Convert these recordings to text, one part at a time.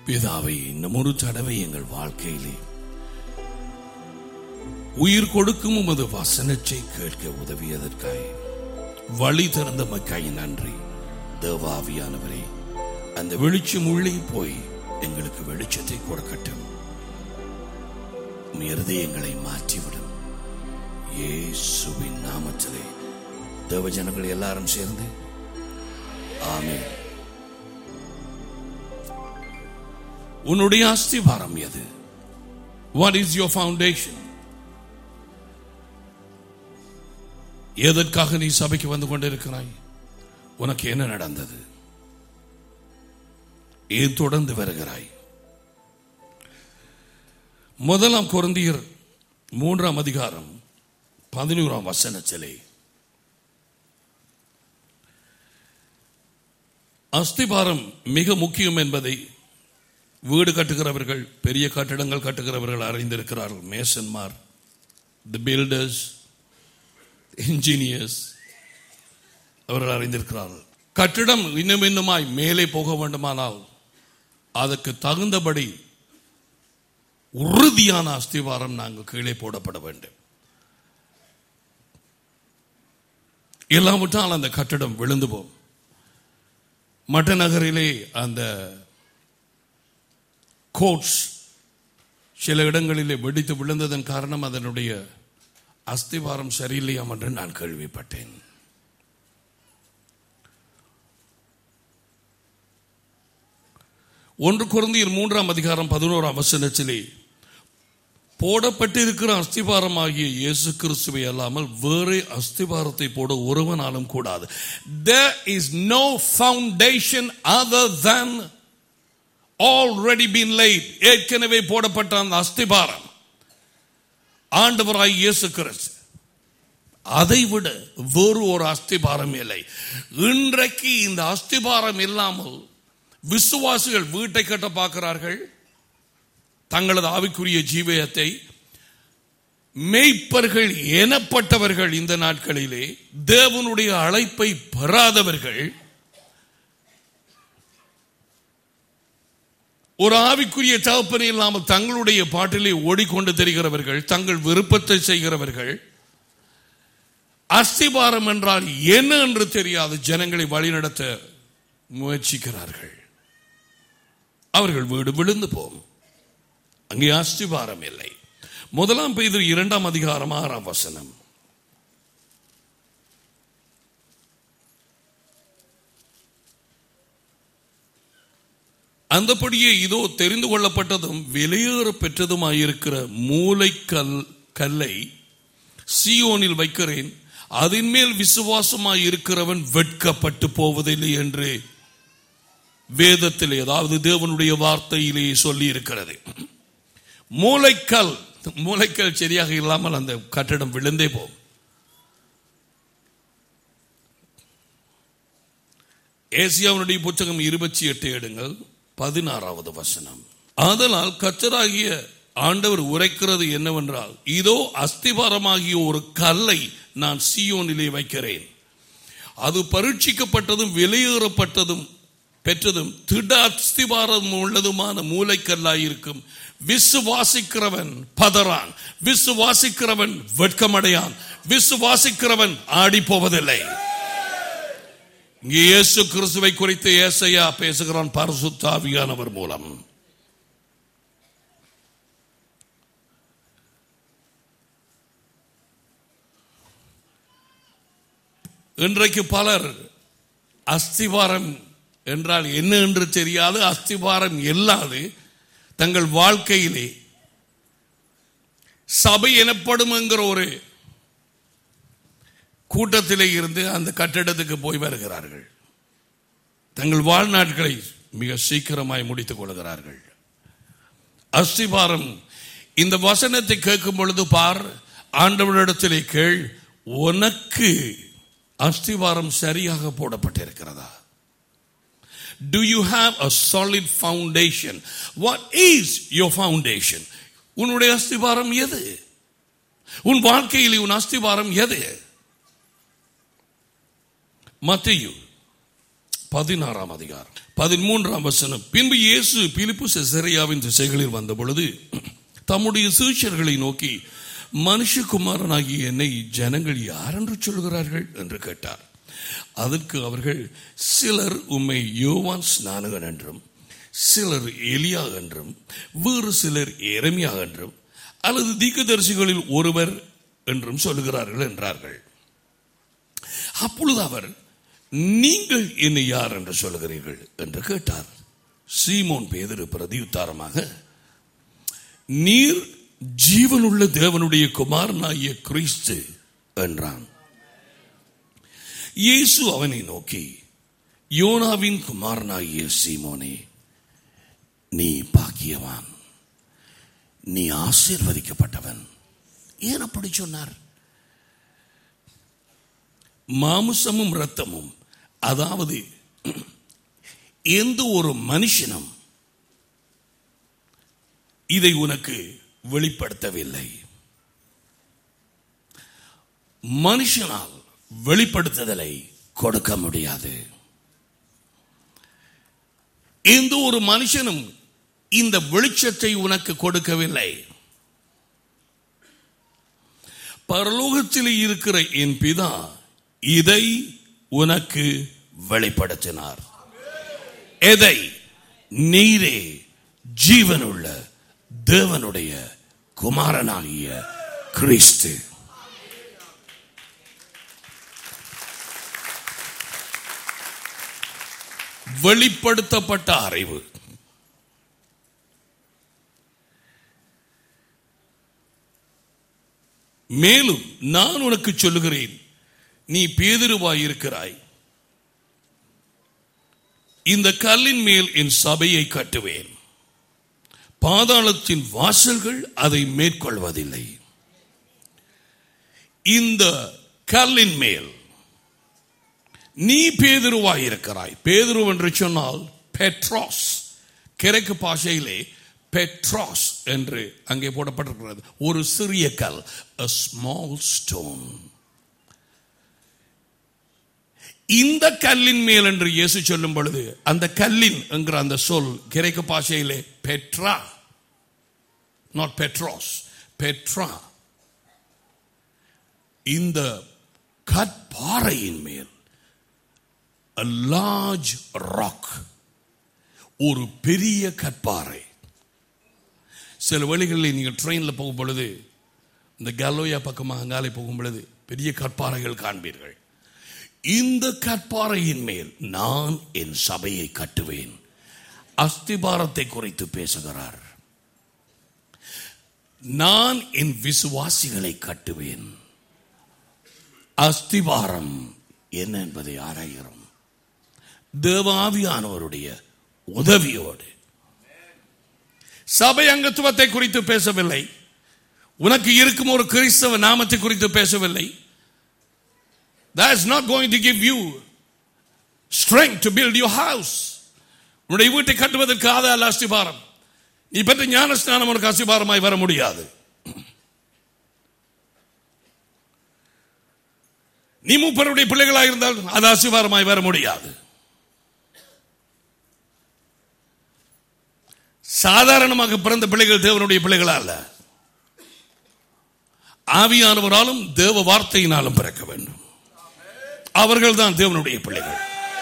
பிதாவை இன்னும் ஒரு தடவை எங்கள் வாழ்க்கையிலே உயிர் கொடுக்கும் உமது வசனத்தை கேட்க உதவியதற்காய் வழி திறந்த மக்காய் நன்றி தேவாவியானவரே அந்த வெளிச்சம் உள்ளே போய் எங்களுக்கு வெளிச்சத்தை கொடுக்கட்டும் உம் இருதயங்களை மாற்றிவிடும் இயேசுவின் நாமத்திலே தேவ ஜனங்கள் எல்லாரும் சேர்ந்து ஆமென் உன்னுடைய அஸ்திவாரம் எது வாட் இஸ் யோர் ஃபவுண்டேஷன் எதற்காக நீ சபைக்கு வந்து கொண்டிருக்கிறாய் உனக்கு என்ன நடந்தது ஏன் தொடர்ந்து வருகிறாய் முதலாம் குருந்தியர் மூன்றாம் அதிகாரம் பதினோராம் வசனத்திலே அஸ்திபாரம் மிக முக்கியம் என்பதை வீடு கட்டுகிறவர்கள் பெரிய கட்டிடங்கள் கட்டுகிறவர்கள் அறிந்திருக்கிறார்கள் மேசன்மார் தி பில்டர்ஸ் இன்ஜினியர்ஸ் அவர்கள் அறிந்திருக்கிறார்கள் கட்டிடம் இன்னும் இன்னுமாய் மேலே போக வேண்டுமானால் அதற்கு தகுந்தபடி உறுதியான அஸ்திவாரம் நாங்கள் கீழே போடப்பட வேண்டும் இல்லாவிட்டால் அந்த கட்டிடம் விழுந்து போகும் மட்ட நகரிலே அந்த கோட்ஸ் சில இடங்களிலே வெடித்து விழுந்ததன் காரணம் அதனுடைய அஸ்திவாரம் சரியில்லையாம் என்று நான் கேள்விப்பட்டேன் ஒன்று குருந்தியர் மூன்றாம் அதிகாரம் பதினோராம் வசனத்திலே போடப்பட்டிருக்கிற அஸ்திபாரம் ஆகிய இயேசு கிறிஸ்துவை அல்லாமல் வேறே அஸ்திபாரத்தை போட ஒருவனாலும் கூடாது there is no foundation other than already been laid ஏற்கனவே போடப்பட்ட அந்த அஸ்திபாரம் ஆண்டவராய் இயேசு கிறிஸ்து அதை விட வேறு ஒரு அஸ்திபாரம் இல்லை இன்றைக்கு இந்த அஸ்திபாரம் இல்லாமல் விசுவாசிகள் வீட்டை கட்ட பார்க்கிறார்கள் தங்களது ஆவிக்குரிய ஜீவியத்தை மெய்ப்பர்கள் எனப்பட்டவர்கள் இந்த நாட்களிலே தேவனுடைய அழைப்பை பெறாதவர்கள் ஒரு ஆவிக்குரிய தகப்பனை இல்லாமல் தங்களுடைய பாட்டிலே ஓடிக்கொண்டு தெரிகிறவர்கள் தங்கள் விருப்பத்தை செய்கிறவர்கள் அஸ்திபாரம் என்றால் என்ன என்று தெரியாது ஜனங்களை வழிநடத்த முயற்சிக்கிறார்கள் அவர்கள் வீடு விழுந்து போகும் அங்கே அஸ்திபாரம் இல்லை முதலாம் பெய்து இரண்டாம் அதிகாரம் ஆறாம் வசனம் அந்தபடியே இதோ தெரிந்து கொள்ளப்பட்டதும் வெளியேற பெற்றதுமாயிருக்கிற மூளைக்கல் கல்லை சியோனில் வைக்கிறேன் அதன் மேல் விசுவாசமாய் இருக்கிறவன் வெட்கப்பட்டு போவதில்லை என்று வேதத்திலே அதாவது தேவனுடைய வார்த்தையிலே சொல்லி இருக்கிறது மூளைக்கல் மூளைக்கல் சரியாக இல்லாமல் அந்த கட்டடம் விழுந்தே போகும் ஏசியாவுடைய புத்தகம் இருபத்தி எட்டு எடுங்கள் பதினாறாவது வசனம் ஆதலால் கச்சராகிய ஆண்டவர் உரைக்கிறது என்னவென்றால் இதோ அஸ்திபாரமாகிய ஒரு கல்லை நான் சியோனிலே வைக்கிறேன் அது பரீட்சிக்கப்பட்டதும் வெளியேறப்பட்டதும் பெற்றதும் திட அஸ்திபாரம் உள்ளதுமான மூளைக்கல்லாயிருக்கும் விசுவாசிக்கிறவன் பதறான் விசுவாசிக்கிறவன் வெட்கமடையான் விசுவாசிக்கிறவன் ஆடி போவதில்லை இங்கே இயேசு கிறிஸ்துவை குறித்து ஏசையா பேசுகிறான் பரிசுத்தாவியானவர் மூலம் இன்றைக்கு பலர் அஸ்திவாரம் என்றால் என்ன என்று தெரியாது அஸ்திவாரம் இல்லாது தங்கள் வாழ்க்கையிலே சபை எனப்படும் என்கிற ஒரு கூட்டத்திலே இருந்து அந்த கட்டிடத்துக்கு போய் வருகிறார்கள் தங்கள் வாழ்நாட்களை மிக சீக்கிரமாய் முடித்துக் கொள்கிறார்கள் அஸ்திபாரம் இந்த வசனத்தை கேட்கும் பொழுது பார் ஆண்டவரிடத்திலே கேள் உனக்கு அஸ்திவாரம் சரியாக போடப்பட்டிருக்கிறதா Do you have a solid foundation? What is your foundation? உன்னுடைய அஸ்திவாரம் எது உன் வாழ்க்கையில் உன் அஸ்திவாரம் எது மத்தையு பதினாறாம் அதிகாரம் பதிமூன்றாம் வசனம் பின்பு இயேசு பிலிப்பு செசரியாவின் திசைகளில் வந்த பொழுது தம்முடைய சீஷர்களை நோக்கி மனுஷகுமாரனாகிய என்னை ஜனங்கள் யார் என்று சொல்கிறார்கள் என்று கேட்டார் அதற்கு அவர்கள் சிலர் உம்மை யோவான் ஸ்நானகன் என்றும் சிலர் எலியா என்றும் வேறு சிலர் எரமியா என்றும் அல்லது தீர்க்கதரிசிகளில் ஒருவர் என்றும் சொல்லுகிறார்கள் என்றார்கள் அப்பொழுது அவர் நீங்கள் என்னை யார் என்று சொல்லுகிறீர்கள் என்று கேட்டார் சீமோன் பேதரு பிரதியுத்தாரமாக நீர் ஜீவனுள்ள தேவனுடைய குமாரனாகிய கிறிஸ்து என்றான் இயேசு அவனை நோக்கி யோனாவின் குமாரனாகிய சீமோனே நீ பாக்கியவான் நீ ஆசீர்வதிக்கப்பட்டவன் ஏன் அப்படி சொன்னார் மாமிசமும் இரத்தமும் அதாவது எந்த ஒரு மனுஷனும் இதை உனக்கு வெளிப்படுத்தவில்லை மனுஷனால் வெளிப்படுத்துதலை கொடுக்க முடியாது எந்த ஒரு மனுஷனும் இந்த வெளிச்சத்தை உனக்கு கொடுக்கவில்லை பரலோகத்தில் இருக்கிற என் பிதா இதை உனக்கு வெளிப்படுத்தினார் எதை நீரே ஜீவனுள்ள தேவனுடைய குமாரனாகிய கிறிஸ்து வெளிப்படுத்தப்பட்ட அறிவு மேலும் நான் உனக்கு சொல்லுகிறேன் நீ பேதிருவாய் இருக்கிறாய் இந்த கல்லின் மேல் என் சபையை கட்டுவேன் பாதாளத்தின் வாசல்கள் அதை மேற்கொள்வதில்லை இந்த கல்லின் மேல் நீ பேதுருவாய் இருக்கிறாய் பேதுரு என்று சொன்னால் பெட்ராஸ் கிழக்கு பாஷையிலே பெட்ராஸ் என்று அங்கே போடப்பட்டிருக்கிறது ஒரு சிறிய கல் a ஸ்மால் ஸ்டோன் இந்த கல்லின் மேல் என்று இயேசு சொல்லும் பொழுது அந்த கல்லின் என்கிற அந்த சொல் கிரேக்க பாஷையிலே பெட்ரா நாட் பெட்ராஸ் பெட்ரா இந்த கற்பாறையின் மேல் a large rock ஒரு பெரிய கற்பாறை சில வழிகளில் நீங்கள் ட்ரெயினில் போகும் பொழுது இந்த கலோயா பக்கமாக அங்காலே போகும் பொழுது பெரிய கற்பாறைகள் காண்பீர்கள் இந்த கற்பாறையின் மேல் நான் என் சபையை கட்டுவேன் அஸ்திபாரத்தை குறித்து பேசுகிறார் நான் என் விசுவாசிகளை கட்டுவேன் அஸ்திபாரம் என்ன என்பதை ஆராய்கிறோம் தேவாவியானவருடைய உதவியோடு சபை அங்கத்துவத்தை குறித்து பேசவில்லை உனக்கு இருக்கும் ஒரு கிறிஸ்தவ நாமத்தை குறித்து பேசவில்லை that is not going to give you strength to build your house உன்னுடைய வீட்டை கட்டுவதற்கு ஆதார அஸ்திபாரம் நீ பெற்ற ஞானஸ்நானம் உனக்கு அஸ்திபாரமாய் வர முடியாது நீ மூப்பருடைய பிள்ளைகளாக இருந்தால் அது அஸ்திபாரமாய் வர முடியாது சாதாரணமாக பிறந்த பிள்ளைகள் தேவனுடைய பிள்ளைகளா அல்ல ஆவியானவராலும் தேவ வார்த்தையினாலும் பிறக்க வேண்டும் அவர்கள் தான் தேவனுடைய பிள்ளைகள்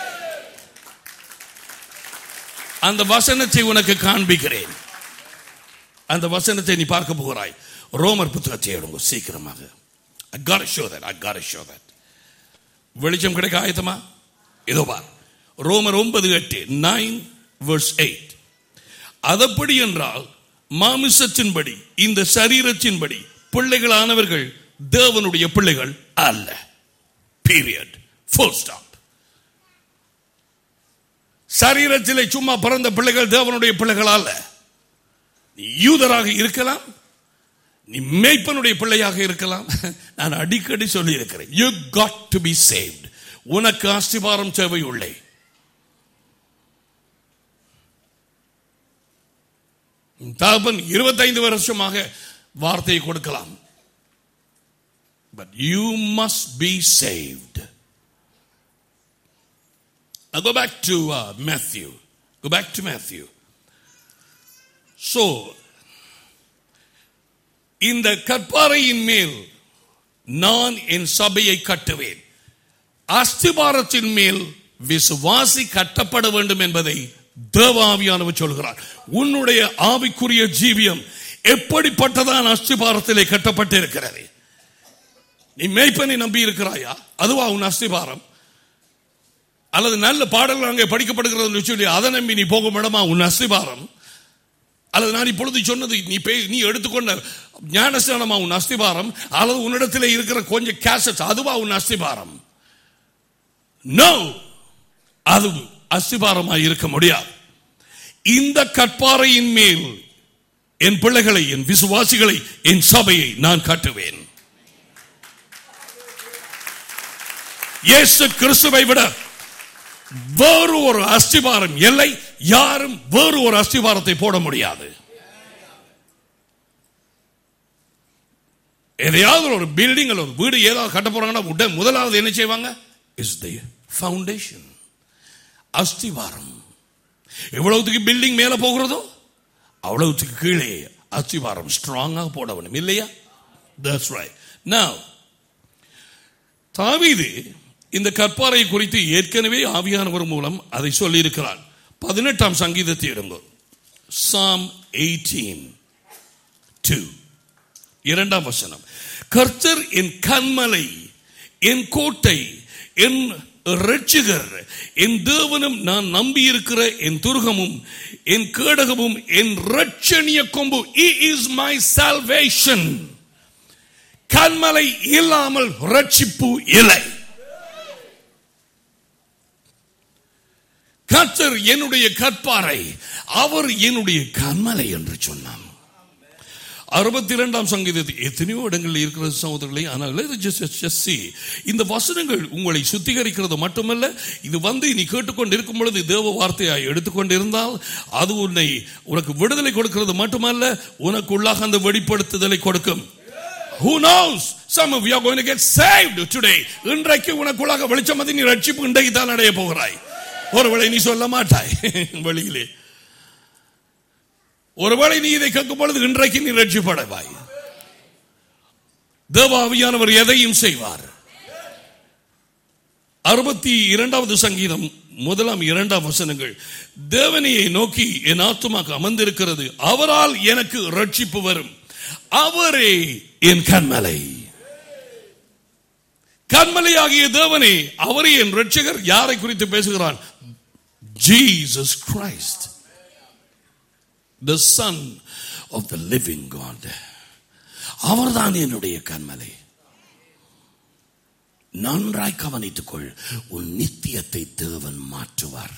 அந்த வசனத்தை உனக்கு காண்பிக்கிறேன் அந்த வசனத்தை நீ பார்க்க போகிறாய் ரோமர் புத்தகத்தை எடுங்க சீக்கிரமாக I gotta show that. I gotta show that. வெளிச்சம் கிடைக்க ஆயத்தமா இதோ பார் ரோமர் ஒன்பது எட்டு நைன் verse எயிட் அதப்படி என்றால் மாமிசத்தின்படி இந்த சரீரத்தின்படி பிள்ளைகளானவர்கள் தேவனுடைய பிள்ளைகள் அல்ல பீரியட் ஃபுல் ஸ்டாப் சரீரத்திலே சும்மா பிறந்த பிள்ளைகள் தேவனுடைய பிள்ளைகள் அல்ல நீ யூதராக இருக்கலாம் நீ மேய்ப்பனுடைய பிள்ளையாக இருக்கலாம் நான் அடிக்கடி சொல்லி இருக்கிறேன் you got to be saved உனக்கு அஸ்திபாரம் தேவை உள்ளே தகப்பன் இருபத்தைந்து வருஷமாக வார்த்தையை கொடுக்கலாம் but you must be saved Now go back to uh, Matthew. Go back to Matthew. So, இந்த கற்பாறையின் மேல் நான் என் சபையை கட்டுவேன் அஸ்திபாரத்தின் மேல் விசுவாசி கட்டப்பட வேண்டும் என்பதை தேவாவியானவர் சொல்கிறார் உன்னுடைய ஆவிக்குரிய ஜீவியம் எப்படிப்பட்டதான் அஸ்திபாரத்திலே கட்டப்பட்டிருக்கிறது நீ மேய்ப்பனை நம்பி இருக்கிறாயா அதுவா உன் அஸ்திபாரம் அல்லது நல்ல பாடல்கள் அங்கே படிக்கப்படுகிறது சொல்லி அதை நம்பி நீ போகும் இடமா உன் அஸ்திபாரம் அல்லது நான் இப்பொழுது சொன்னது நீ பே- நீ எடுத்துக்கொண்ட ஞானஸ்தானமா உன் அஸ்திபாரம் அல்லது உன்னிடத்தில் இருக்கிற கொஞ்சம் கேசட்ஸ் அதுவா உன் அஸ்திபாரம் நோ அது அஸ்திபாரமாய் இருக்க முடியாது இந்த கற்பாறையின் மேல் என் பிள்ளைகளை என் விசுவாசிகளை என் சபையை நான் கட்டுவேன் இயேசு கிறிஸ்துவை விட வேறு ஒரு அஸ்திபாரம் இல்லை யாரும் வேறு ஒரு அஸ்திபாரத்தை போட முடியாது எதையாவது ஒரு பில்டிங் அல்ல ஒரு வீடு ஏதாவது கட்ட போறாங்கன்னா உடனே முதலாவது என்ன செய்வாங்க இஸ் தி ஃபவுண்டேஷன் அஸ்திவாரம் எவ்வளவுக்கு பில்டிங் மேல போகிறதோ அவ்வளவுக்கு கீழே அஸ்திவாரம் ஸ்ட்ராங்காக போட வேண்டும் இல்லையா தட்ஸ் ரைட் now தாவீது இந்த கற்பாறை குறித்து ஏற்கனவே ஆவியானவர் மூலம் அதை சொல்லியிருக்கிறார் பதினெட்டாம் சங்கீதத்தை எடுங்க சாம் எயிட்டீன் டூ இரண்டாம் வசனம் கர்த்தர் என் கண்மலை என் கோட்டை என் ரட்சிகர் என் தேவனும் நான் நம்பியிருக்கிற என் துருகமும் என் கேடகமும் என் ரட்சணிய கொம்பு இஸ் மை salvation கண்மலை இல்லாமல் ரட்சிப்பு இல்லை கர்த்தர் என்னுடைய கற்பாறை அவர் என்னுடைய கண்மலை என்று சொன்னான் அறுபத்தி இரண்டாம் சங்கீதத்தில் எத்தனையோ இடங்களில் இருக்கிற சகோதரர்களை ஆனால் let us just- just- just see. இந்த வசனங்கள் உங்களை சுத்திகரிக்கிறது மட்டுமல்ல இது வந்து நீ கேட்டுக்கொண்டு இருக்கும் பொழுது தேவ வார்த்தையாய் எடுத்துக்கொண்டு இருந்தால் அது உன்னை உனக்கு விடுதலை கொடுக்கிறது மட்டுமல்ல உனக்குள்ளாக அந்த வெளிப்படுத்துதலை கொடுக்கும் Who knows? Some of you are going to get saved today. இன்றைக்கு உனக்குள்ளாக வெளிச்சம் வந்து நீ ரட்சிப்பு இன்றைக்கு தான் அடைய போகிறாய் ஒருவேளை நீ சொல்ல மாட்டாய் வெளியிலே ஒருவேளை நீ இதை கேட்கும் பொழுது இன்றைக்கு நீ ரட்சிப்படைவாய் தேவாவியானவர் எதையும் செய்வார் அறுபத்தி இரண்டாவது சங்கீதம் முதலாம் இரண்டாம் வசனங்கள் தேவனையை நோக்கி என் ஆத்துமாக்கு அமர்ந்திருக்கிறது அவரால் எனக்கு ரட்சிப்பு வரும் அவரே என் கண்மலை கண்மலையாகிய தேவனே அவரே என் ரட்சகர் யாரை குறித்து பேசுகிறான் Jesus Christ the son of the living God அவர்தான் என்னுடைய கண்மலை நன்றாய் கவனித்துக்கொள் உன் நித்தியத்தை தேவன் மாற்றுவார்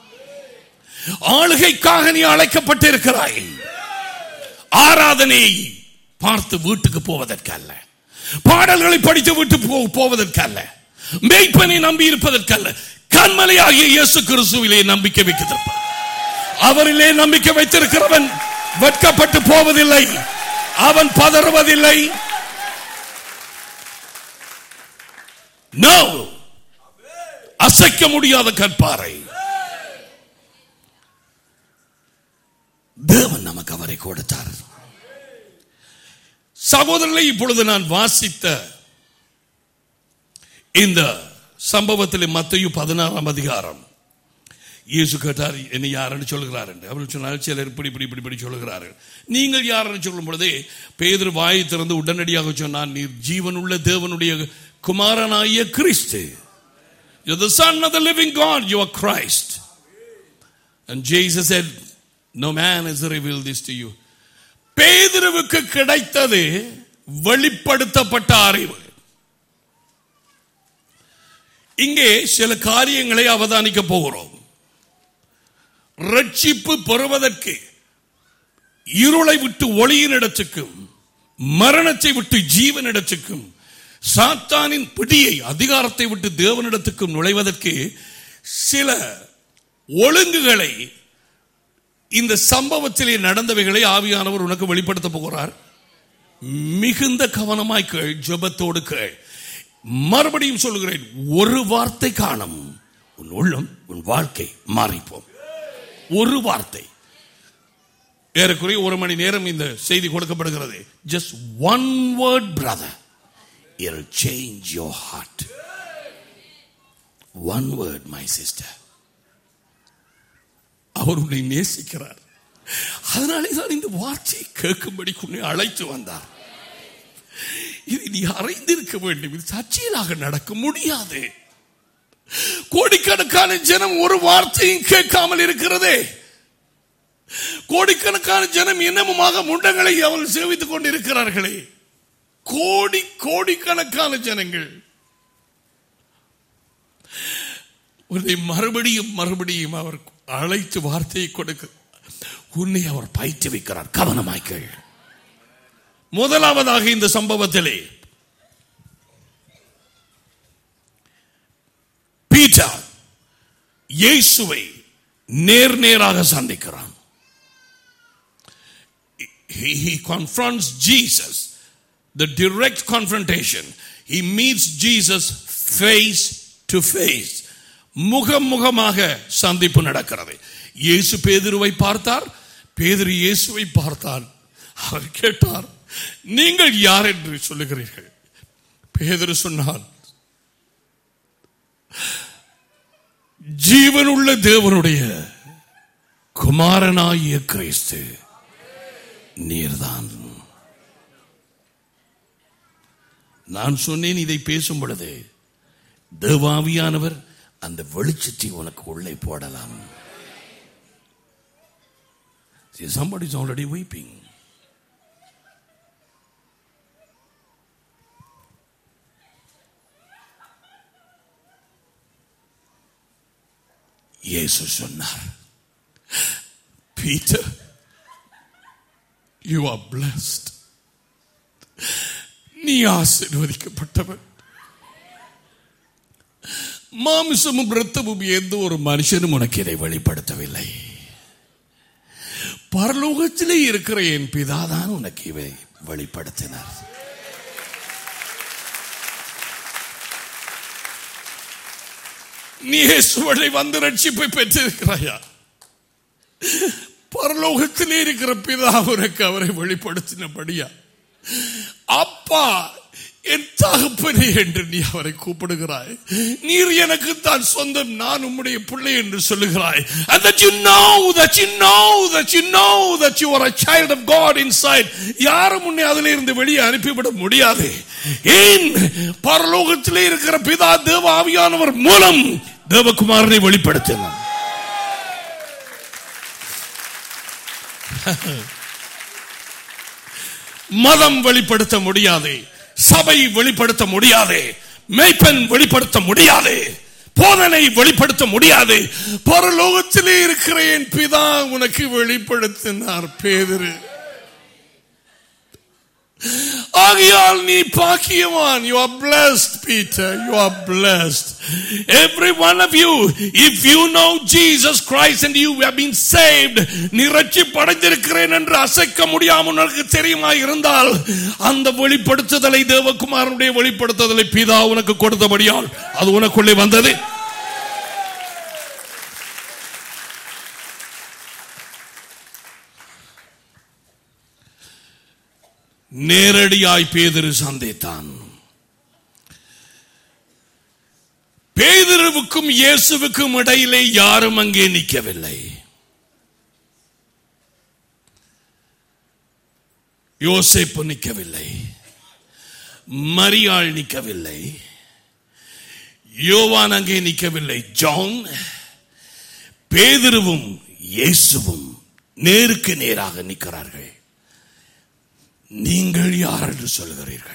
ஆளுகைக்காக நீ அழைக்கப்பட்டிருக்கிறாய் ஆராதனை பார்த்து வீட்டுக்கு போவதற்கல்ல பாடல்களை படித்து விட்டு போ- போவதற்கல்ல மெய்ப்பனை நம்பி இருப்பதற்கல்ல கண்மலையாகிய இயேசு கிறிஸ்துவிலே நம்பிக்கை வைக்கிறதற்கு அவரிலே நம்பிக்கை வைத்திருக்கிறவன் வெட்கப்பட்டு போவதில்லை அவன் பதறுவதில்லை No. அசைக்க முடியாத கற்பாறை தேவன் நமக்கு அவரை கொடுத்தார் சகோதரர்களை இப்பொழுது நான் வாசித்த இந்த சம்பவத்தில் மத்தையு பதினாறாம் அதிகாரம் இயேசு கேட்டார் என்னை யாருன்னு சொல்லுகிறார் என்று அவர் சொன்னார் சிலர் இப்படி இப்படி இப்படி இப்படி சொல்லுகிறார்கள் நீங்கள் யாருன்னு சொல்லும் பொழுதே பேதர் வாயை திறந்து உடனடியாக சொன்னார் நீர் ஜீவனுள்ள தேவனுடைய குமாரனாகிய கிறிஸ்து You're the son of the living God, you are Christ. And Jesus said, No man has revealed this to you. பேதுருவுக்கு கிடைத்தது வெளிப்படுத்தப்பட்ட அறிவு இங்கே சில காரியங்களை அவதானிக்க போகிறோம் ரட்சிப்பு பெறுவதற்கு இருளை விட்டு ஒளியின் இடத்துக்கும் மரணத்தை விட்டு ஜீவனிடத்துக்கும் சாத்தானின் பிடியை அதிகாரத்தை விட்டு தேவனிடத்துக்கும் நுழைவதற்கு சில ஒழுங்குகளை இந்த சம்பவத்திலே நடந்தவைகளை ஆவியானவர் உனக்கு வெளிப்படுத்த போகிறார் மிகுந்த கவனமாய் கேள் ஜெபத்தோடு கேள் மறுபடியும் சொல்கிறேன் ஒரு வார்த்தை காணும் உன் உள்ளம் உன் வாழ்க்கை மாறிப்போம் ஒரு வார்த்தை ஏறக்குறைய ஒரு மணி நேரம் இந்த செய்தி கொடுக்கப்படுகிறது just one word brother will change your heart one word my sister அவர் உன்னை நேசிக்கிறார் அதனாலே தான் இந்த வார்த்தையை கேட்கும்படி உன்னை அழைத்து வந்தார் இது நீ அறிந்திருக்க வேண்டும் இது சர்ச்சையிலாக நடக்க முடியாது கோடிக்கணக்கான ஜனம் ஒரு வார்த்தையும் கேட்காமல் இருக்கிறதே கோடிக்கணக்கான ஜனம் இன்னமுமாக முண்டங்களை அவள் சேவித்துக் கொண்டிருக்கிறார்களே கோடி கோடிக்கணக்கான ஜனங்கள் உன்னை மறுபடியும் மறுபடியும் அவர் அழைத்து வார்த்தையை கொடுக்க உன்னை அவர் பயிற்சி வைக்கிறார் கவனமாய்கள் முதலாவதாக இந்த சம்பவத்திலே பீட்டர் இயேசுவை நேர் நேராக சந்திக்கிறான் he, he confronts Jesus, the direct confrontation. He meets Jesus face to face. முகம் முகமாக சந்திப்பு நடக்கிறது இயேசு பேதுருவை பார்த்தார் பேதுரு இயேசுவை பார்த்தார் அவர் கேட்டார் நீங்கள் யார் என்று சொல்லுகிறீர்கள் பேதுரு சொன்னார் ஜீவனுள்ள தேவனுடைய குமாரனாகிய கிறிஸ்து நீர்தான் நான் சொன்னேன் இதை பேசும் பொழுது தேவாவியானவர் அந்த வெளிச்சத்தை உனக்கு உள்ளே போடலாம் See, somebody's already weeping. இயேசு சொன்னார் பீட்டர் யூ ஆர் பிளஸ்ட் நீ ஆசீர்வதிக்கப்பட்டவன் மாமிசமும் இரத்தமும் எந்த ஒரு மனுஷனும் உனக்கு இதை வெளிப்படுத்தவில்லை பரலோகத்திலே இருக்கிற என் பிதாதான் உனக்கு இவை வெளிப்படுத்தினார் நீ இயேசுவனை வந்து ரட்சிப்பை பெற்றிருக்கிறாயா பரலோகத்திலே இருக்கிற பிதா உனக்கு அவரை வெளிப்படுத்தினபடியா அப்பா என் தகப்பனே என்று நீ அவரை கூப்பிடுகிறாய் நீர் எனக்கு தான் சொந்தம் நான் உம்முடைய பிள்ளை என்று சொல்லுகிறாய் and that you know that you know that you know that you are a child of God inside யாரும் உன்னை அதில் இருந்து வெளியே அனுப்பிவிட முடியாது ஏன் பரலோகத்திலே இருக்கிற பிதா தேவ ஆவியானவர் மூலம் தேவகுமாரனை வெளிப்படுத்தினார் மதம் வெளிப்படுத்த முடியாது சபை வெளிப்படுத்த முடியாது மெய்ப்பெண் வெளிப்படுத்த முடியாது போதனை வெளிப்படுத்த முடியாது பரலோகத்திலே இருக்கிற என் பிதா உனக்கு வெளிப்படுத்தினார் பேதரு ஆகையால் நீ பாக்கியவான் you are blessed Peter you are blessed every one of you if you know Jesus Christ and you have been saved நீ ரட்சிப்படைந்திருக்கிறேன் என்று அசைக்க முடியாமல் உனக்கு தெரியுமா இருந்தால் அந்த வெளிப்படுத்துதலை தேவகுமாரனுடைய வெளிப்படுத்துதலை பிதா உனக்கு கொடுத்தபடியால் அது உனக்குள்ளே வந்தது நேரடியாய் பேதிரு சந்தித்தான் பேதிருவுக்கும் இயேசுவுக்கும் இடையிலே யாரும் அங்கே நிற்கவில்லை யோசேப்பு நிற்கவில்லை மரியாள் நிற்கவில்லை யோவான் அங்கே நிற்கவில்லை ஜான் பேதிருவும் இயேசுவும் நேருக்கு நேராக நிற்கிறார்கள் நீங்கள் யார் என்று சொல்கிறீர்கள்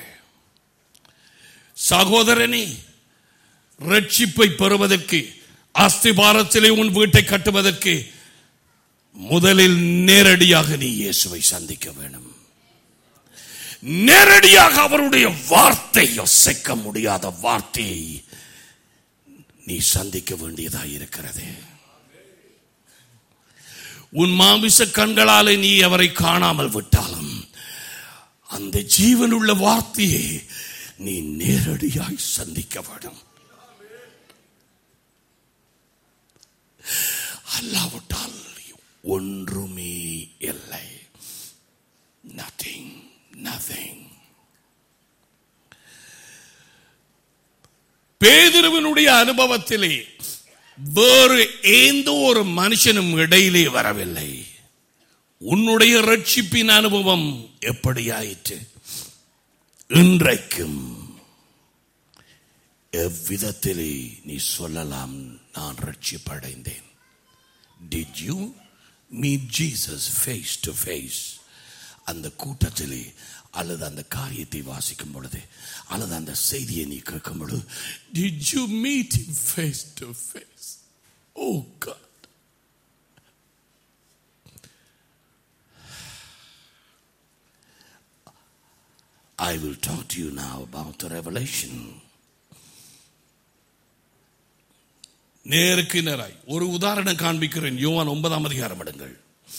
சகோதரனே ரட்சிப்பை பெறுவதற்கு அஸ்திபாரத்திலே உன் வீட்டை கட்டுவதற்கு முதலில் நேரடியாக நீ இயேசுவை சந்திக்க வேணும் நேரடியாக அவருடைய வார்த்தை யோசிக்க முடியாத வார்த்தையை நீ சந்திக்க வேண்டியதாக இருக்கிறது உன் மாமிச கண்களாலே நீ அவரை காணாமல் விட்டாலும் அந்த ஜீவனுள்ள வார்த்தையை நீ நேரடியாய் சந்திக்க வேண்டும் அல்லாவிட்டால் ஒன்றுமே இல்லை நத்திங் நத்திங் பேதிருவனுடைய அனுபவத்திலே வேறு எந்த ஒரு மனுஷனும் இடையிலே வரவில்லை உன்னுடைய ரட்சிப்பின் அனுபவம் எப்படி ஆயிற்று இன்றைக்கும் எவ்விதத்திலே நீ சொல்லலாம் நான் ரட்சிப்படைந்தேன் did you meet Jesus face to face அந்த கூட்டத்திலே அல்லது அந்த காரியத்தை வாசிக்கும் பொழுது அல்லது அந்த செய்தியை நீ கேட்கும் பொழுது did you meet face to face oh God I will talk to you now about the revelation. நேருக்கு நேராய் ஒரு உதாரணம் காண்பிக்கிறேன் யோவான் ஒன்பதாம் அதிகாரம் எடுங்கள்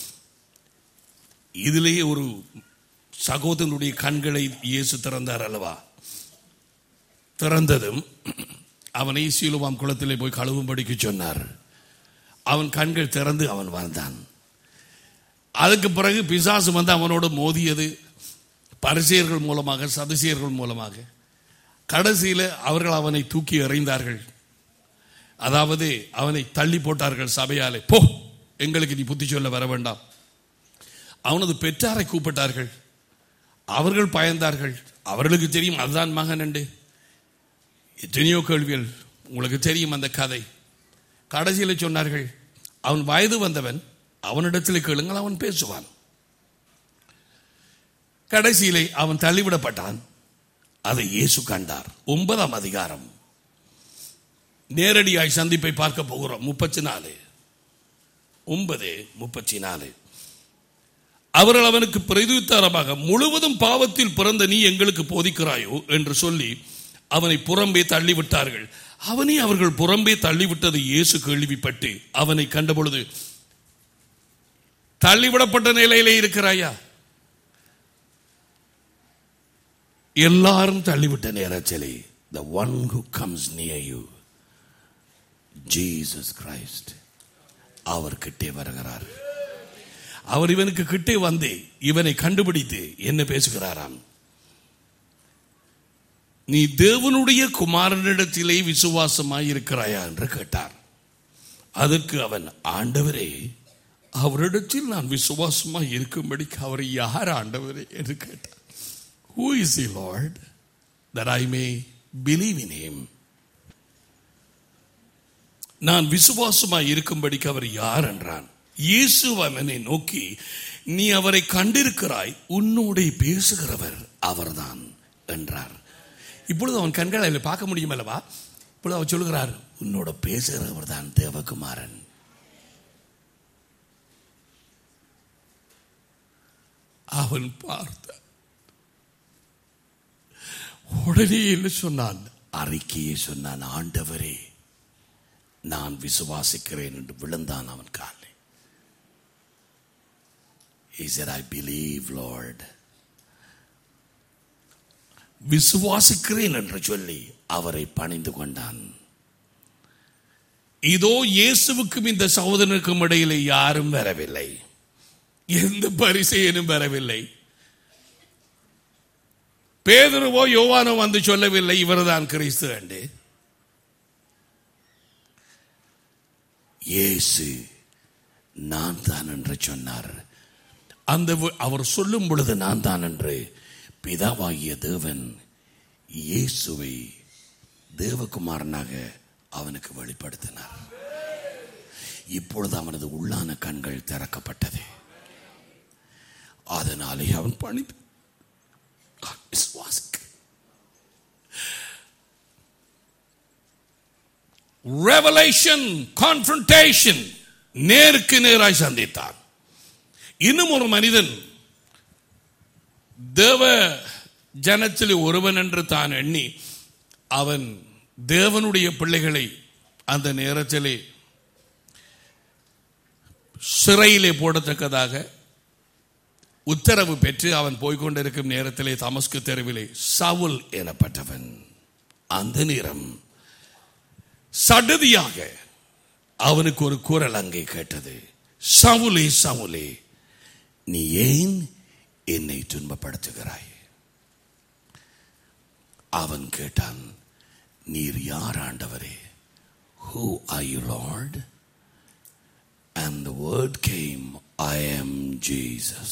இதிலேயே ஒரு சகோதரனுடைய கண்களை இயேசு திறந்தார் அல்லவா திறந்ததும் அவனை சீலுவாம் குளத்திலே போய் கழுவும்படிக்கு சொன்னார் அவன் கண்கள் திறந்து அவன் வந்தான் அதுக்கு பிறகு பிசாசு வந்து அவனோடு மோதியது பரிசெயர்கள் மூலமாக சதுசியர்கள் மூலமாக கடைசியில் அவர்கள் அவனை தூக்கி எறிந்தார்கள் அதாவது அவனை தள்ளி போட்டார்கள் சபையாலே போ எங்களுக்கு நீ புத்தி சொல்ல வர வேண்டாம் அவனது பெற்றாரை கூப்பிட்டார்கள் அவர்கள் பயந்தார்கள் அவர்களுக்கு தெரியும் அதுதான் மகன் என்று எத்தனையோ கேள்விகள் உங்களுக்கு தெரியும் அந்த கதை கடைசியில் சொன்னார்கள் அவன் வயது வந்தவன் அவனிடத்தில் கேளுங்கள் அவன் பேசுவான் கடைசியிலே அவன் தள்ளிவிடப்பட்டான் அதை இயேசு கண்டார் ஒன்பதாம் அதிகாரம் நேரடியாய் சந்திப்பை பார்க்க போகிறோம் முப்பத்தி நாலு ஒன்பது முப்பத்தி நாலு அவர்கள் அவனுக்கு பிரதியுத்தரமாக முழுவதும் பாவத்தில் பிறந்த நீ எங்களுக்கு போதிக்கிறாயோ என்று சொல்லி அவனை புறம்பே தள்ளிவிட்டார்கள் அவனை அவர்கள் புறம்பே தள்ளிவிட்டது இயேசு கேள்விப்பட்டு அவனை கண்டபொழுது தள்ளிவிடப்பட்ட நிலையிலே இருக்கிறாயா எல்லாரும் தள்ளிவிட்ட நேரத்திலே the one who comes near you Jesus Christ அவர் கிட்டே வருகிறார் அவர் இவனுக்கு கிட்டே வந்து இவனை கண்டுபிடித்து என்ன பேசுகிறாராம் நீ தேவனுடைய குமாரனிடத்திலே விசுவாசமாய் இருக்கிறாயா என்று கேட்டார் அதற்கு அவன் ஆண்டவரே அவரிடத்தில் நான் விசுவாசமாய் இருக்கும்படிக்கு அவர் யார் ஆண்டவரே என்று கேட்டார் Who is he, Lord, that I may believe in him? நான் விசுவாசமாய் இருக்கும்படிக்கு அவர் யார் என்றான் இயேசு அவனை நோக்கி நீ அவரை கண்டிருக்கிறாய் உன்னோட பேசுகிறவர் அவர்தான் என்றார் இப்பொழுது அவன் கண்களை அதில் பார்க்க முடியும் அல்லவா இப்பொழுது அவர் சொல்கிறார் உன்னோட பேசுகிறவர் தான் தேவகுமாரன் அவன் பார்த்த உடனே என்ன சொன்னான் அறிக்கையை சொன்னான் ஆண்டவரே நான் விசுவாசிக்கிறேன் என்று விழுந்தான் அவன் காலை He said, I believe, Lord. விசுவாசிக்கிறேன் என்று சொல்லி அவரை பணிந்து கொண்டான் இதோ இயேசுவுக்கும் இந்த சகோதரனுக்கும் இடையிலே யாரும் வரவில்லை எந்த பரிசெயனும் வரவில்லை பேதருவோ யோவானோ வந்து சொல்லவில்லை இவர்தான் கிறிஸ்து என்று இயேசு நான் தான் என்று சொன்னார் அந்த வி- அவர் சொல்லும் பொழுது நான் தான் என்று பிதாவாகிய தேவன் இயேசுவை தேவகுமாரனாக அவனுக்கு வெளிப்படுத்தினார் இப்பொழுது அவனது உள்ளான கண்கள் திறக்கப்பட்டது அதனாலே அவன் பணிந்து விசுவாசிக்க ரெவலேஷன் கான்ஃபரன்டேஷன் நேருக்கு நேராய் சந்தித்தான் இன்னும் ஒரு மனிதன் தேவ ஜனத்தில் ஒருவன் என்று தான் எண்ணி அவன் தேவனுடைய பிள்ளைகளை அந்த நேரத்திலே சிறையிலே போடத்தக்கதாக உத்தரவு பெற்று அவன் போய்கொண்டிருக்கும் நேரத்திலே தமஸ்கு தெருவிலே சவுல் எனப்பட்டவன் அந்த நேரம் சடதியாக அவனுக்கு ஒரு குரல் அங்கே கேட்டது சவுலே சவுலே நீ ஏன் என்னை துன்பப்படுத்துகிறாய் அவன் கேட்டான் நீர் யார் ஆண்டவரே who are you Lord and the word came I am Jesus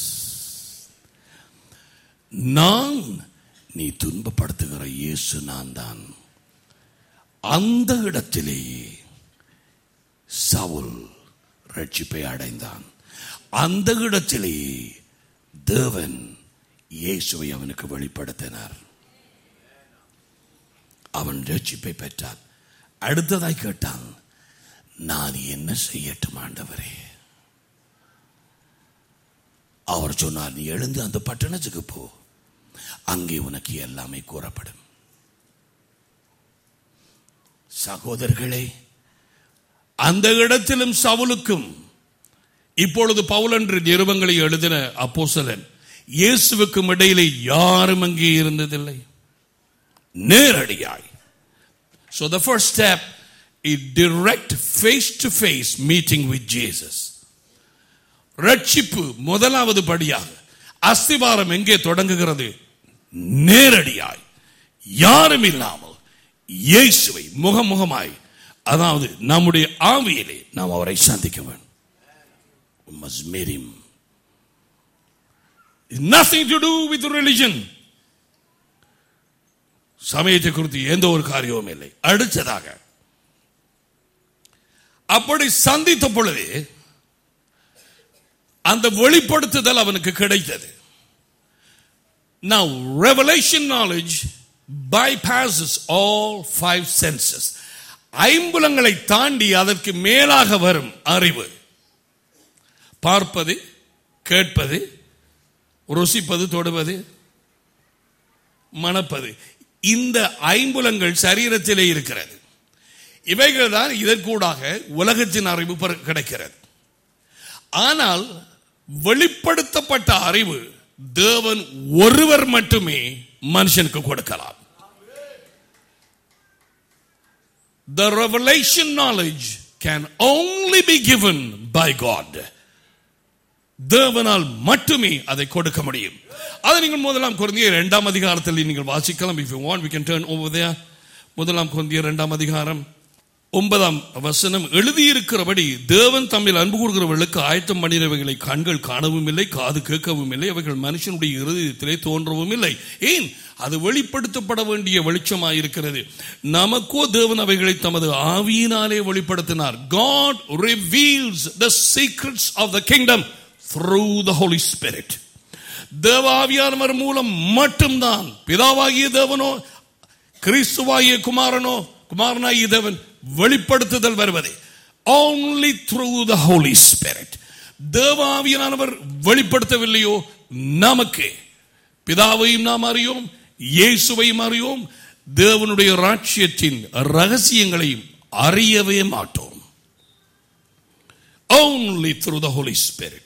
நான் நீ துன்பப்படுத்துகிற இயேசு நான் தான் அந்த இடத்திலேயே சவுல் ரட்சிப்பை அடைந்தான் அந்த இடத்திலேயே தேவன் இயேசுவை அவனுக்கு வெளிப்படுத்தினார் அவன் ரட்சிப்பை பெற்றான் அடுத்ததாய் கேட்டான் நான் என்ன செய்யட்டும் ஆண்டவரே அவர் சொன்னார் நீ எழுந்து அந்த பட்டணத்துக்கு போ அங்கே உனக்கு எல்லாமே கூறப்படும் சகோதரர்களே அந்த இடத்திலும் சவுலுக்கும் இப்பொழுது பவுல் என்று நிருபங்களை எழுதின அப்போசலன் இயேசுவுக்கும் இடையிலே யாரும் அங்கே இருந்ததில்லை நேரடியாய் So the first step is direct face to face meeting with Jesus. ரட்சிப்பு முதலாவது படியாக அஸ்திவாரம் எங்கே தொடங்குகிறது நேரடியாய் யாரும் இல்லாமல் இயேசுவை முகமுகமாய் அதாவது நம்முடைய ஆவியிலே நாம் அவரை சந்திக்க வேண்டும் We must meet him. It's nothing to do with religion. சமயத்தை குறித்து எந்த ஒரு காரியமும் இல்லை அடுத்ததாக அப்படி சந்தித்த பொழுது அந்த வெளிப்படுத்துதல் அவனுக்கு கிடைத்தது Now, revelation knowledge bypasses all five senses. ஐம்புலங்களை தாண்டி அதற்கு மேலாக வரும் அறிவு பார்ப்பது கேட்பது ருசிப்பது தொடுவது மணப்பது இந்த ஐம்புலங்கள் சரீரத்திலே இருக்கிறது இவைகள் தான் இதற்கூடாக உலகத்தின் அறிவு பெற- கிடைக்கிறது ஆனால் வெளிப்படுத்தப்பட்ட அறிவு தேவன் ஒருவர் மட்டுமே மனுஷனுக்கு கொடுக்கலாம் The revelation knowledge can only be given by God. தேவனால் மட்டுமே அதை கொடுக்க முடியும் அதை நீங்கள் முதலாம் குழந்தைய இரண்டாம் அதிகாரத்தில் நீங்கள் வாசிக்கலாம் if you want we can turn over there முதலாம் குழந்தைய இரண்டாம் அதிகாரம் ஒன்பதாம் வசனம் எழுதியிருக்கிறபடி தேவன் தம்மில் அன்பு கூறுகிறவர்களுக்கு ஆயத்தம் பண்ணினவைகளை கண்கள் காணவும் இல்லை காது கேட்கவும் இல்லை அவைகள் மனுஷனுடைய இருதயத்திலே தோன்றவும் இல்லை ஏன் அது வெளிப்படுத்தப்பட வேண்டிய வெளிச்சமாயிருக்கிறது நமக்கோ தேவன் அவைகளை தமது ஆவியினாலே வெளிப்படுத்தினார் God reveals the secrets of the kingdom through the Holy Spirit தேவாவியானவர் மூலம் மட்டும்தான் பிதாவாகிய தேவனோ கிறிஸ்துவாகிய குமாரனோ குமாரனாகிய தேவன் வெளிப்படுத்துதல் வருவது only through the Holy Spirit தேவாவியானவர் வெளிப்படுத்தவில்லையோ நமக்கு பிதாவையும் நாம் அறியோம் இயேசுவையும் அறியோம் தேவனுடைய ராட்சியத்தின் ரகசியங்களையும் அறியவே மாட்டோம் only through the Holy Spirit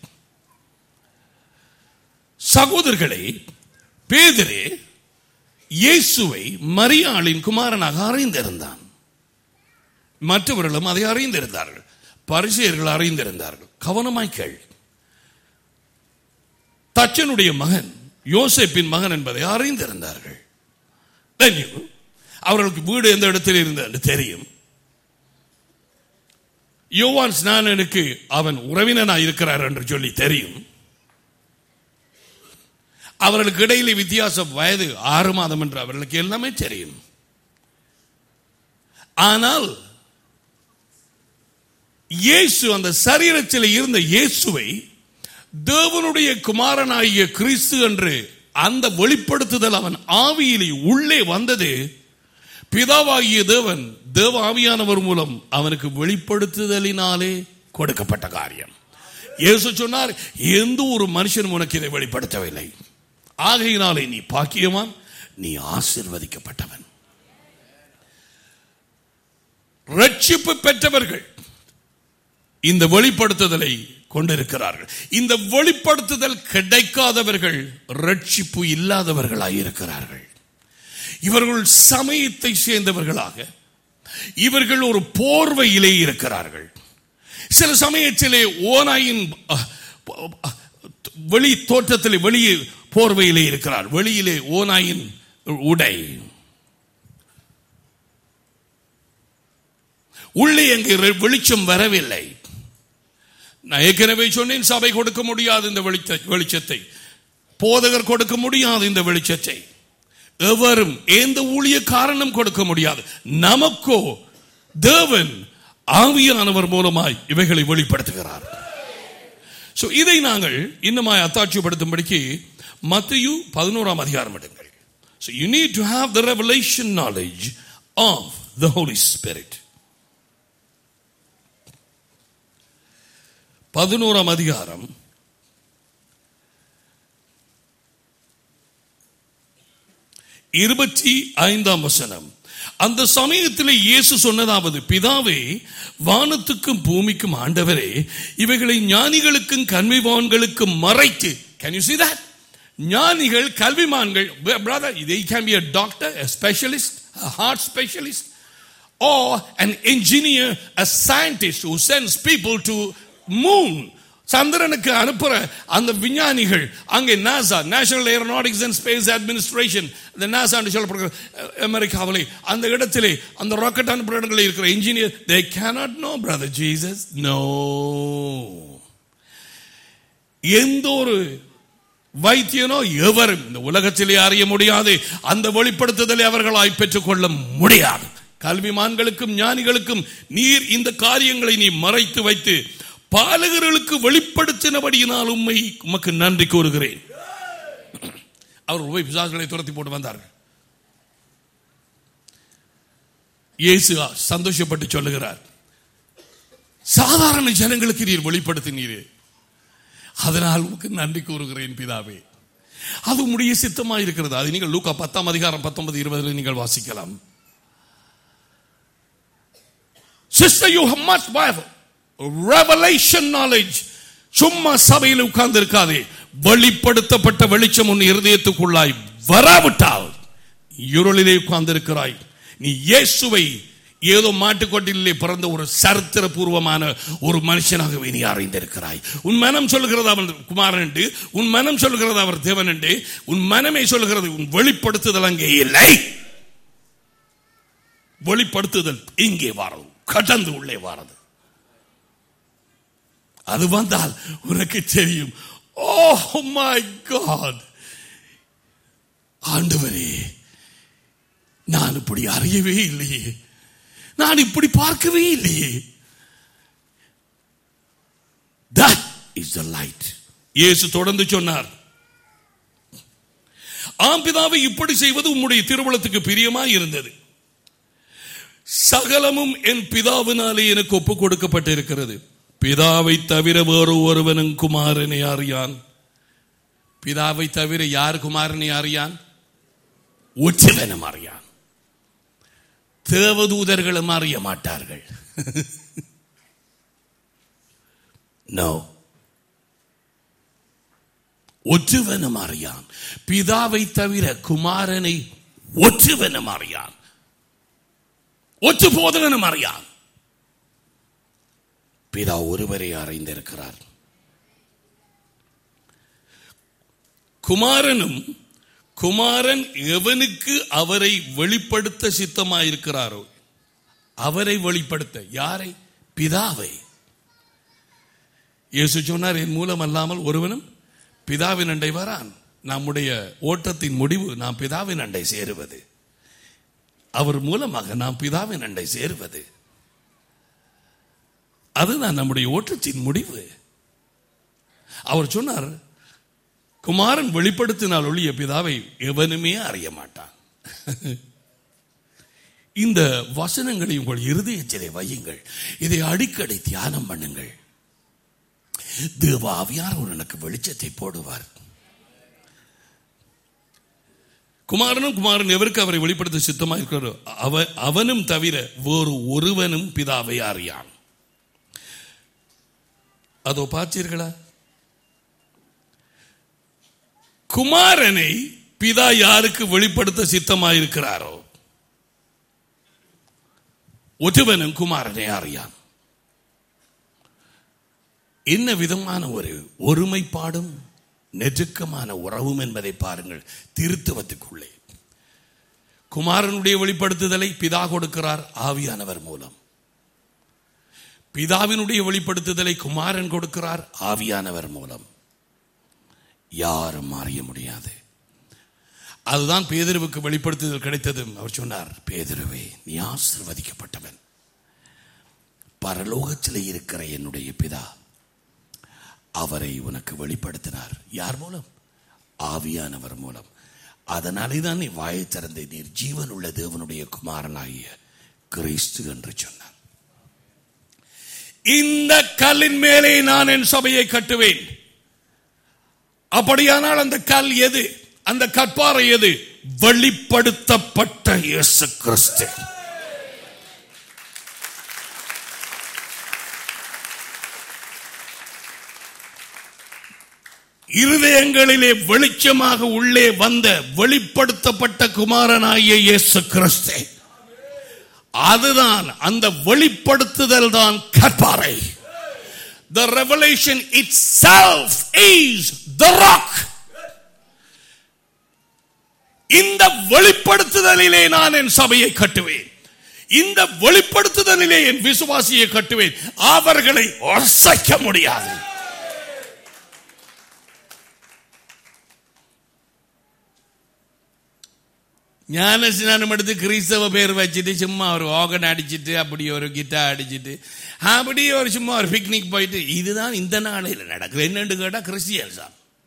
சகோதரர்களே பேதரே இயேசுவை மரியாளின் குமாரனாக அறிந்திருந்தான் மற்றவர்களும் அதை அறிந்திருந்தார்கள் பரிசெயர்கள் அறிந்திருந்தார்கள் கவனமாய் கேள் தச்சனுடைய மகன் யோசேப்பின் மகன் என்பதை அறிந்திருந்தார்கள் Then you- அவர்களுக்கு வீடு எந்த இடத்தில் இருந்தது என்று தெரியும் யோவான் ஸ்நானனுக்கு அவன் உறவினனாய் இருக்கிறார் என்று சொல்லி தெரியும் அவர்களுக்கு இடையிலே வித்தியாசம் வயது ஆறு மாதம் என்று அவர்களுக்கு எல்லாமே தெரியும் ஆனால் இயேசு அந்த சரீரத்தில் இருந்த இயேசுவை தேவனுடைய குமாரனாகிய கிறிஸ்து என்று அந்த வெளிப்படுத்துதல் அவன் ஆவியிலே உள்ளே வந்தது பிதாவாகிய தேவன் தேவ ஆவியானவர் மூலம் அவனுக்கு வெளிப்படுத்துதலினாலே கொடுக்கப்பட்ட காரியம் இயேசு சொன்னார் எந்த ஒரு மனுஷன் உனக்கு இதை வெளிப்படுத்தவில்லை ஆகையினாலே நீ பாக்கியவான் நீ ஆசிர்வதிக்கப்பட்டவன் ரட்சிப்பு பெற்றவர்கள் இந்த வெளிப்படுத்துதலை கொண்டிருக்கிறார்கள் இந்த வெளிப்படுத்துதல் கிடைக்காதவர்கள் ரட்சிப்பு இல்லாதவர்களாய் இருக்கிறார்கள் இவர்கள் சமயத்தை சேர்ந்தவர்களாக இவர்கள் ஒரு போர்வையிலே இருக்கிறார்கள் சில சமயத்திலே ஓனாயின் அஹ், அஹ், வெளி தோற்றத்திலே வெளியே போர்வையிலே இருக்கிறார் வெளியிலே ஓனாயின் உடை உள்ளே அங்கே ரெ- வெளிச்சம் வரவில்லை நான் ஏற்கனவே சொன்னேன் சபை கொடுக்க முடியாது இந்த வெளிச்ச வெளிச்சத்தை போதகர் கொடுக்க முடியாது இந்த வெளிச்சத்தை எவரும் எந்த ஊழிய காரணம் கொடுக்க முடியாது நமக்கோ தேவன் ஆவியானவர் மூலமாய் இவைகளை வெளிப்படுத்துகிறார் சோ இதை நாங்கள் இன்னமாய் அத்தாட்சிப்படுத்தும்படிக்கு மத்தியு பதினோராம் அதிகாரம் எடுங்கள் So you need to have the revelation knowledge of the Holy Spirit. பதினோராம் அதிகாரம் இருபத்தி ஐந்தாம் வசனம் அந்த சமயத்தில் இயேசு சொன்னதாவது பிதாவே வானத்துக்கும் பூமிக்கும் ஆண்டவரே இவைகளை ஞானிகளுக்கும் கல்விவான்களுக்கும் மறைத்து கேன் யூ see that ஞானிகள் கல்விமான்கள் brother they can be a doctor a specialist a heart specialist or an engineer a scientist who sends people to moon சந்திரனுக்கு அனுப்புற அந்த விஞ்ஞானிகள் அங்கே NASA National Aeronautics and Space Administration இந்த NASA சொல்லப்படுகிற அஹ், அமெரிக்காவிலே அந்த இடத்திலே அந்த ராக்கெட் அனுப்புற இடங்களில் இருக்கிற engineer they cannot know brother Jesus no எந்த ஒரு வைத்தியனோ எவரும் இந்த உலகத்திலே அறிய முடியாது அந்த வெளிப்படுத்துதலை அவர்களாய் பெற்றுக்கொள்ள முடியாது கல்விமான்களுக்கும் ஞானிகளுக்கும் நீர் இந்த காரியங்களை நீ மறைத்து வைத்து பாலகர்களுக்கு வெளிப்படுத்தினபடியினால் உண்மை உமக்கு நன்றி கூறுகிறேன் அவர் போய் பிசாசுகளை துரத்தி போட்டு வந்தார்கள் இயேசு சந்தோஷப்பட்டு சொல்லுகிறார் சாதாரண ஜனங்களுக்கு நீர் வெளிப்படுத்தினீரே அதனால் உமக்கு நன்றி கூறுகிறேன் பிதாவே அது உம்முடைய சித்தமாக இருக்கிறது அது நீங்கள் லூக்கா பத்தாம் அதிகாரம் பத்தொன்பது இருபதுல நீங்கள் வாசிக்கலாம் sister you have much Bible revelation knowledge சும்மா சபையில் உட்கார்ந்து இருக்காதே வெளிப்படுத்தப்பட்ட வெளிச்சம் உன் இருதயத்துக்குள்ளாய் வராவிட்டால் இருளிலே உட்கார்ந்து இருக்கிறாய் நீ இயேசுவை ஏதோ மாட்டுக்கொட்டிலே பிறந்த ஒரு சரித்திர பூர்வமான ஒரு மனுஷனாகவே நீ அறிந்திருக்கிறாய் உன் மனம் சொல்லுகிறது அவன் குமாரன் என்று உன் மனம் சொல்லுகிறது அவர் தேவன் என்று உன் மனமே சொல்லுகிறது உன் வெளிப்படுத்துதல் அங்கே இல்லை வெளிப்படுத்துதல் இங்கே வாரது கடந்து உள்ளே வாரது அது வந்தால் உனக்கு தெரியும் ஓ மை காட் ஆண்டவரே நான் இப்படி அறியவே இல்லையே நான் இப்படி பார்க்கவே இல்லையே தட் இஸ் த லைட் இயேசு தொடர்ந்து சொன்னார் ஆம் பிதாவை இப்படி செய்வது உம்முடைய திருவுளத்துக்கு பிரியமாய் இருந்தது சகலமும் என் பிதாவினாலே எனக்கு ஒப்பு கொடுக்கப்பட்டிருக்கிறது பிதாவை தவிர வேறு ஒருவனும் குமாரனை அறியான் பிதாவை தவிர யார் குமாரனை அறியான் ஒற்றவனும் அறியான் தேவதூதர்களும் அறிய மாட்டார்கள் நோ ஒற்றுவனும் அறியான் பிதாவை தவிர குமாரனை ஒற்றுவனும் அறியான் ஒற்று போதகனும் அறியான் பிதா ஒருவரை அறிந்திருக்கிறார் குமாரனும் குமாரன் எவனுக்கு அவரை வெளிப்படுத்த சித்தமாயிருக்கிறாரோ அவரை வெளிப்படுத்த யாரை பிதாவை இயேசு சொன்னார் என் மூலம் அல்லாமல் ஒருவனும் பிதாவின் அண்டை வரான் நம்முடைய ஓட்டத்தின் முடிவு நாம் பிதாவின் அண்டை சேருவது அவர் மூலமாக நாம் பிதாவின் அண்டை சேருவது அதுதான் நம்முடைய ஓட்டத்தின் முடிவு அவர் சொன்னார் குமாரன் வெளிப்படுத்தினால் ஒழிய பிதாவை எவனுமே அறிய மாட்டான் இந்த வசனங்களை உங்கள் இருதயத்திலே வையுங்கள் இதை அடிக்கடி தியானம் பண்ணுங்கள் தேவாவியார் எனக்கு வெளிச்சத்தை போடுவார் குமாரனும் குமாரன் எவருக்கு அவரை வெளிப்படுத்த சித்தமாக இருக்கிறாரோ அவ அவனும் தவிர வேறு ஒருவனும் பிதாவை அறியான் அதோ பார்த்தீர்களா குமாரனை பிதா யாருக்கு வெளிப்படுத்த சித்தமாயிருக்கிறாரோ ஒருவனும் குமாரனை அறியான் என்ன விதமான ஒரு ஒருமைப்பாடும் நெருக்கமான உறவும் என்பதை பாருங்கள் திருத்துவத்துக்குள்ளே குமாரனுடைய வெளிப்படுத்துதலை பிதா கொடுக்கிறார் ஆவியானவர் மூலம் பிதாவினுடைய வெளிப்படுத்துதலை குமாரன் கொடுக்கிறார் ஆவியானவர் மூலம் யாரும் அறிய முடியாது அதுதான் பேதருவுக்கு வெளிப்படுத்துதல் கிடைத்ததும் அவர் சொன்னார் பேதருவே நீ ஆசிர்வதிக்கப்பட்டவன் பரலோகத்தில் இருக்கிற என்னுடைய பிதா அவரை உனக்கு வெளிப்படுத்தினார் யார் மூலம் ஆவியானவர் மூலம் அதனாலே தான் நீ வாயை திறந்து நீர் ஜீவன் உள்ள தேவனுடைய குமாரனாகிய கிறிஸ்து என்று சொன்னார் இந்த கல்லின் மேலே நான் என் சபையை கட்டுவேன் அப்படியானால் அந்த கல் எது அந்த கற்பாறை எது வெளிப்படுத்தப்பட்ட இயேசு கிறிஸ்து இருதயங்களிலே வெளிச்சமாக உள்ளே வந்த வெளிப்படுத்தப்பட்ட குமாரனாகிய இயேசு கிறிஸ்து அதுதான் அந்த வெளிப்படுத்துதல் தான் கற்பாறை The revelation itself is the rock. இந்த வெளிப்படுத்துதலிலே நான் என் சபையை கட்டுவேன் இந்த வெளிப்படுத்துதலிலே என் விசுவாசியை கட்டுவேன் அவர்களை அசைக்க முடியாது ஞானஸ்நானம் எடுத்து கிறிஸ்தவ பேர் வச்சுட்டு சும்மா ஒரு ஆகன் அடிச்சிட்டு அப்படி ஒரு கிட்டார் அடிச்சிட்டு அப்படி ஒரு சும்மா ஒரு பிக்னிக் போயிட்டு இதுதான் இந்த நாளையில் நடக்குது என்னன்னு கேட்டா கிறிஸ்டியன்ஸா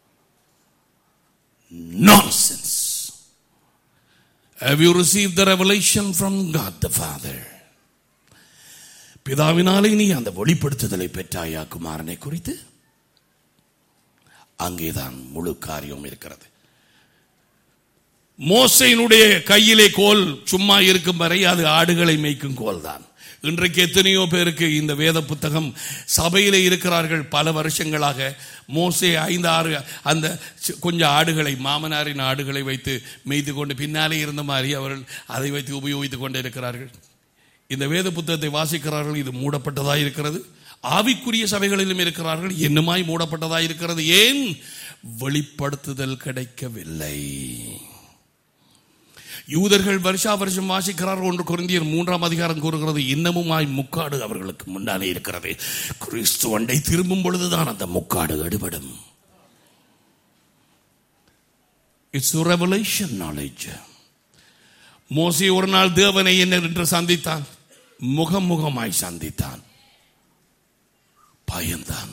nonsense Have you received the revelation from God the Father? பிதாவினாலே நீ அந்த வெளிப்படுத்துதலை பெற்றாயா குமாரனை குறித்து அங்கேதான் முழு காரியம் இருக்கிறது மோசையினுடைய கையிலே கோல் சும்மா இருக்கும் வரை அது ஆடுகளை மேய்க்கும் கோல் தான் இன்றைக்கு எத்தனையோ பேருக்கு இந்த வேத புத்தகம் சபையிலே இருக்கிறார்கள் பல வருஷங்களாக மோசே ஐந்து ஆறு அந்த சி- கொஞ்சம் ஆடுகளை மாமனாரின் ஆடுகளை வைத்து மேய்த்து கொண்டு பின்னாலே இருந்த மாதிரி அவர்கள் அதை வைத்து உபயோகித்துக் கொண்டே இருக்கிறார்கள் இந்த வேத புத்தகத்தை வாசிக்கிறார்கள் இது மூடப்பட்டதா இருக்கிறது ஆவிக்குரிய சபைகளிலும் இருக்கிறார்கள் என்னமாய் மூடப்பட்டதா இருக்கிறது ஏன் வெளிப்படுத்துதல் கிடைக்கவில்லை யூதர்கள் வருஷா வருஷம் வாசிக்கிறார் ஒன்று குருந்தியர் மூன்றாம் அதிகாரம் கூறுகிறது இன்னமுமாய் முக்காடு அவர்களுக்கு முன்னாலே இருக்கிறது கிறிஸ்து அண்டை திரும்பும் பொழுதுதான் அந்த முக்காடு எடுபடும் இட்ஸ் ரெவலேஷன் நாலேஜ் மோசி ஒரு நாள் தேவனை என்ன என்று சந்தித்தான் முகம் முகமாய் சந்தித்தான் பயந்தான்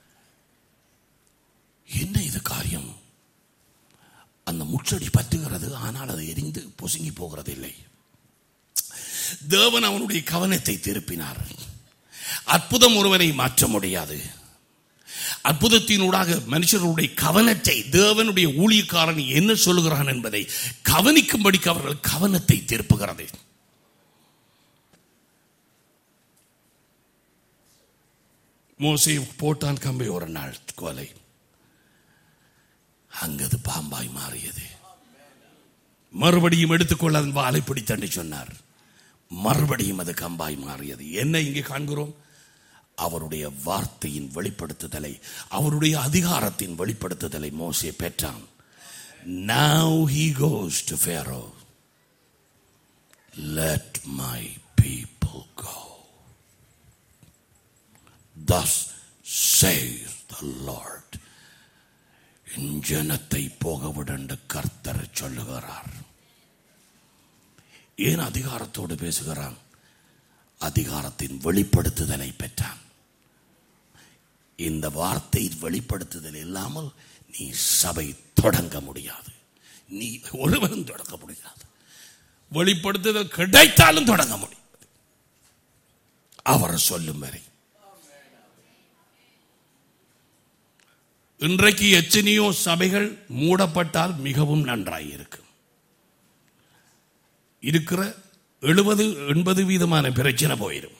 என்ன இது காரியம் அந்த முச்சடி பற்றுகிறது ஆனால் அது எரிந்து பொசுங்கி போகிறதில்லை தேவன் அவனுடைய கவனத்தை திருப்பினார் அற்புதம் ஒருவனை மாற்ற முடியாது அற்புதத்தினூடாக மனுஷருடைய கவனத்தை தேவனுடைய ஊழியக்காரன் என்ன சொல்லுகிறான் என்பதை கவனிக்கும்படிக்கு அவர்கள் கவனத்தை திருப்புகிறது மோசை போட்டான் கம்பி ஒரு நாள் கொலை அங்கது பாம்பாய் மாறியது மறுபடியும் எடுத்துக்கொள்ள அதன் வாலை பிடித்தண்டு சொன்னார் மறுபடியும் அது கம்பாய் மாறியது என்ன இங்கே காண்கிறோம் அவருடைய வார்த்தையின் வெளிப்படுத்துதலை அவருடைய அதிகாரத்தின் வெளிப்படுத்துதலை மோசே பெற்றான் Now he goes to Pharaoh. Let my people go. Thus says the Lord. என் ஜனத்தை போக விடண்டு கர்த்தர் சொல்லுகிறார் ஏன் அதிகாரத்தோடு பேசுகிறான் அதிகாரத்தின் வெளிப்படுத்துதலை பெற்றான் இந்த வார்த்தை வெளிப்படுத்துதல் இல்லாமல் நீ சபை தொடங்க முடியாது நீ ஒருவரும் தொடங்க முடியாது வெளிப்படுத்துதல் கிடைத்தாலும் தொடங்க முடியாது அவர் சொல்லும் வரை இன்றைக்கு எத்தனையோ சபைகள் மூடப்பட்டால் மிகவும் நன்றாய் இருக்கும் இருக்கிற எழுபது எண்பது வீதமான பிரச்சனை போயிடும்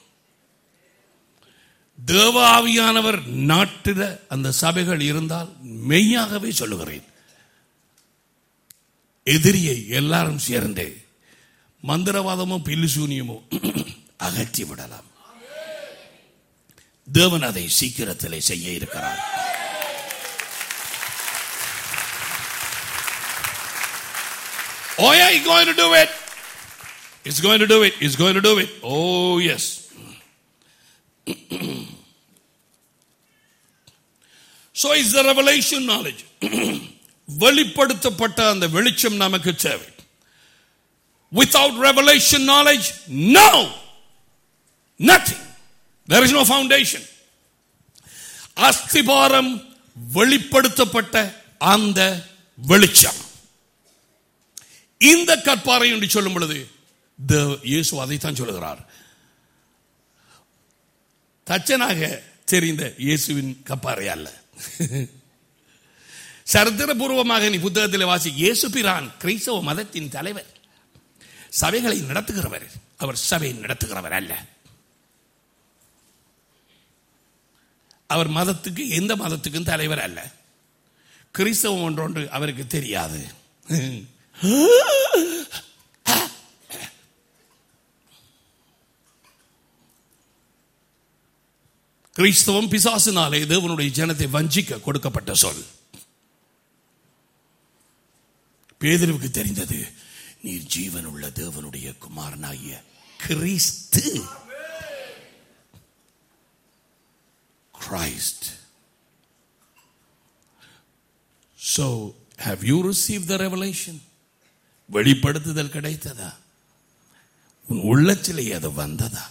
தேவ ஆவியானவர் நாட்டில அந்த சபைகள் இருந்தால் மெய்யாகவே சொல்லுகிறேன் எதிரியை எல்லாரும் சேர்ந்து மந்திரவாதமோ பில்லுசூனியமோ அகற்றி விடலாம் தேவன் அதை சீக்கிரத்திலே செய்ய இருக்கிறார் Oh yeah, he's going to do it. He's going to do it. He's going to do it. Oh yes. so is the revelation knowledge. வெளிப்படுத்தப்பட்ட அந்த வெளிச்சம் நமக்கு தேவை without revelation knowledge no nothing there is no foundation அஸ்திபாரம் வெளிப்படுத்தப்பட்ட அந்த வெளிச்சம் இந்த கற்பாறை என்று சொல்லும் பொழுது தேவ- இயேசு அதைத்தான் சொல்லுகிறார் தச்சனாக தெரிந்த இயேசுவின் கப்பாறை அல்ல சரித்திரபூர்வமாக நீ புத்தகத்தில் வாசி இயேசு பிரான் கிறிஸ்தவ மதத்தின் தலைவர் சபைகளை நடத்துகிறவர் அவர் சபை நடத்துகிறவர் அல்ல அவர் மதத்துக்கு எந்த மதத்துக்கும் தலைவர் அல்ல கிறிஸ்தவம் ஒன்றொன்று அவருக்கு தெரியாது கிறிஸ்தவம் பிசாசினாலே தேவனுடைய ஜனத்தை வஞ்சிக்க கொடுக்கப்பட்ட சொல் பேதருவுக்கு தெரிந்தது நீர் ஜீவனுள்ள தேவனுடைய குமாரனாகிய கிறிஸ்து Christ. So, have you received the revelation? வெளிப்படுத்துதல் கிடைத்ததா உன் உள்ளத்திலே அது வந்ததா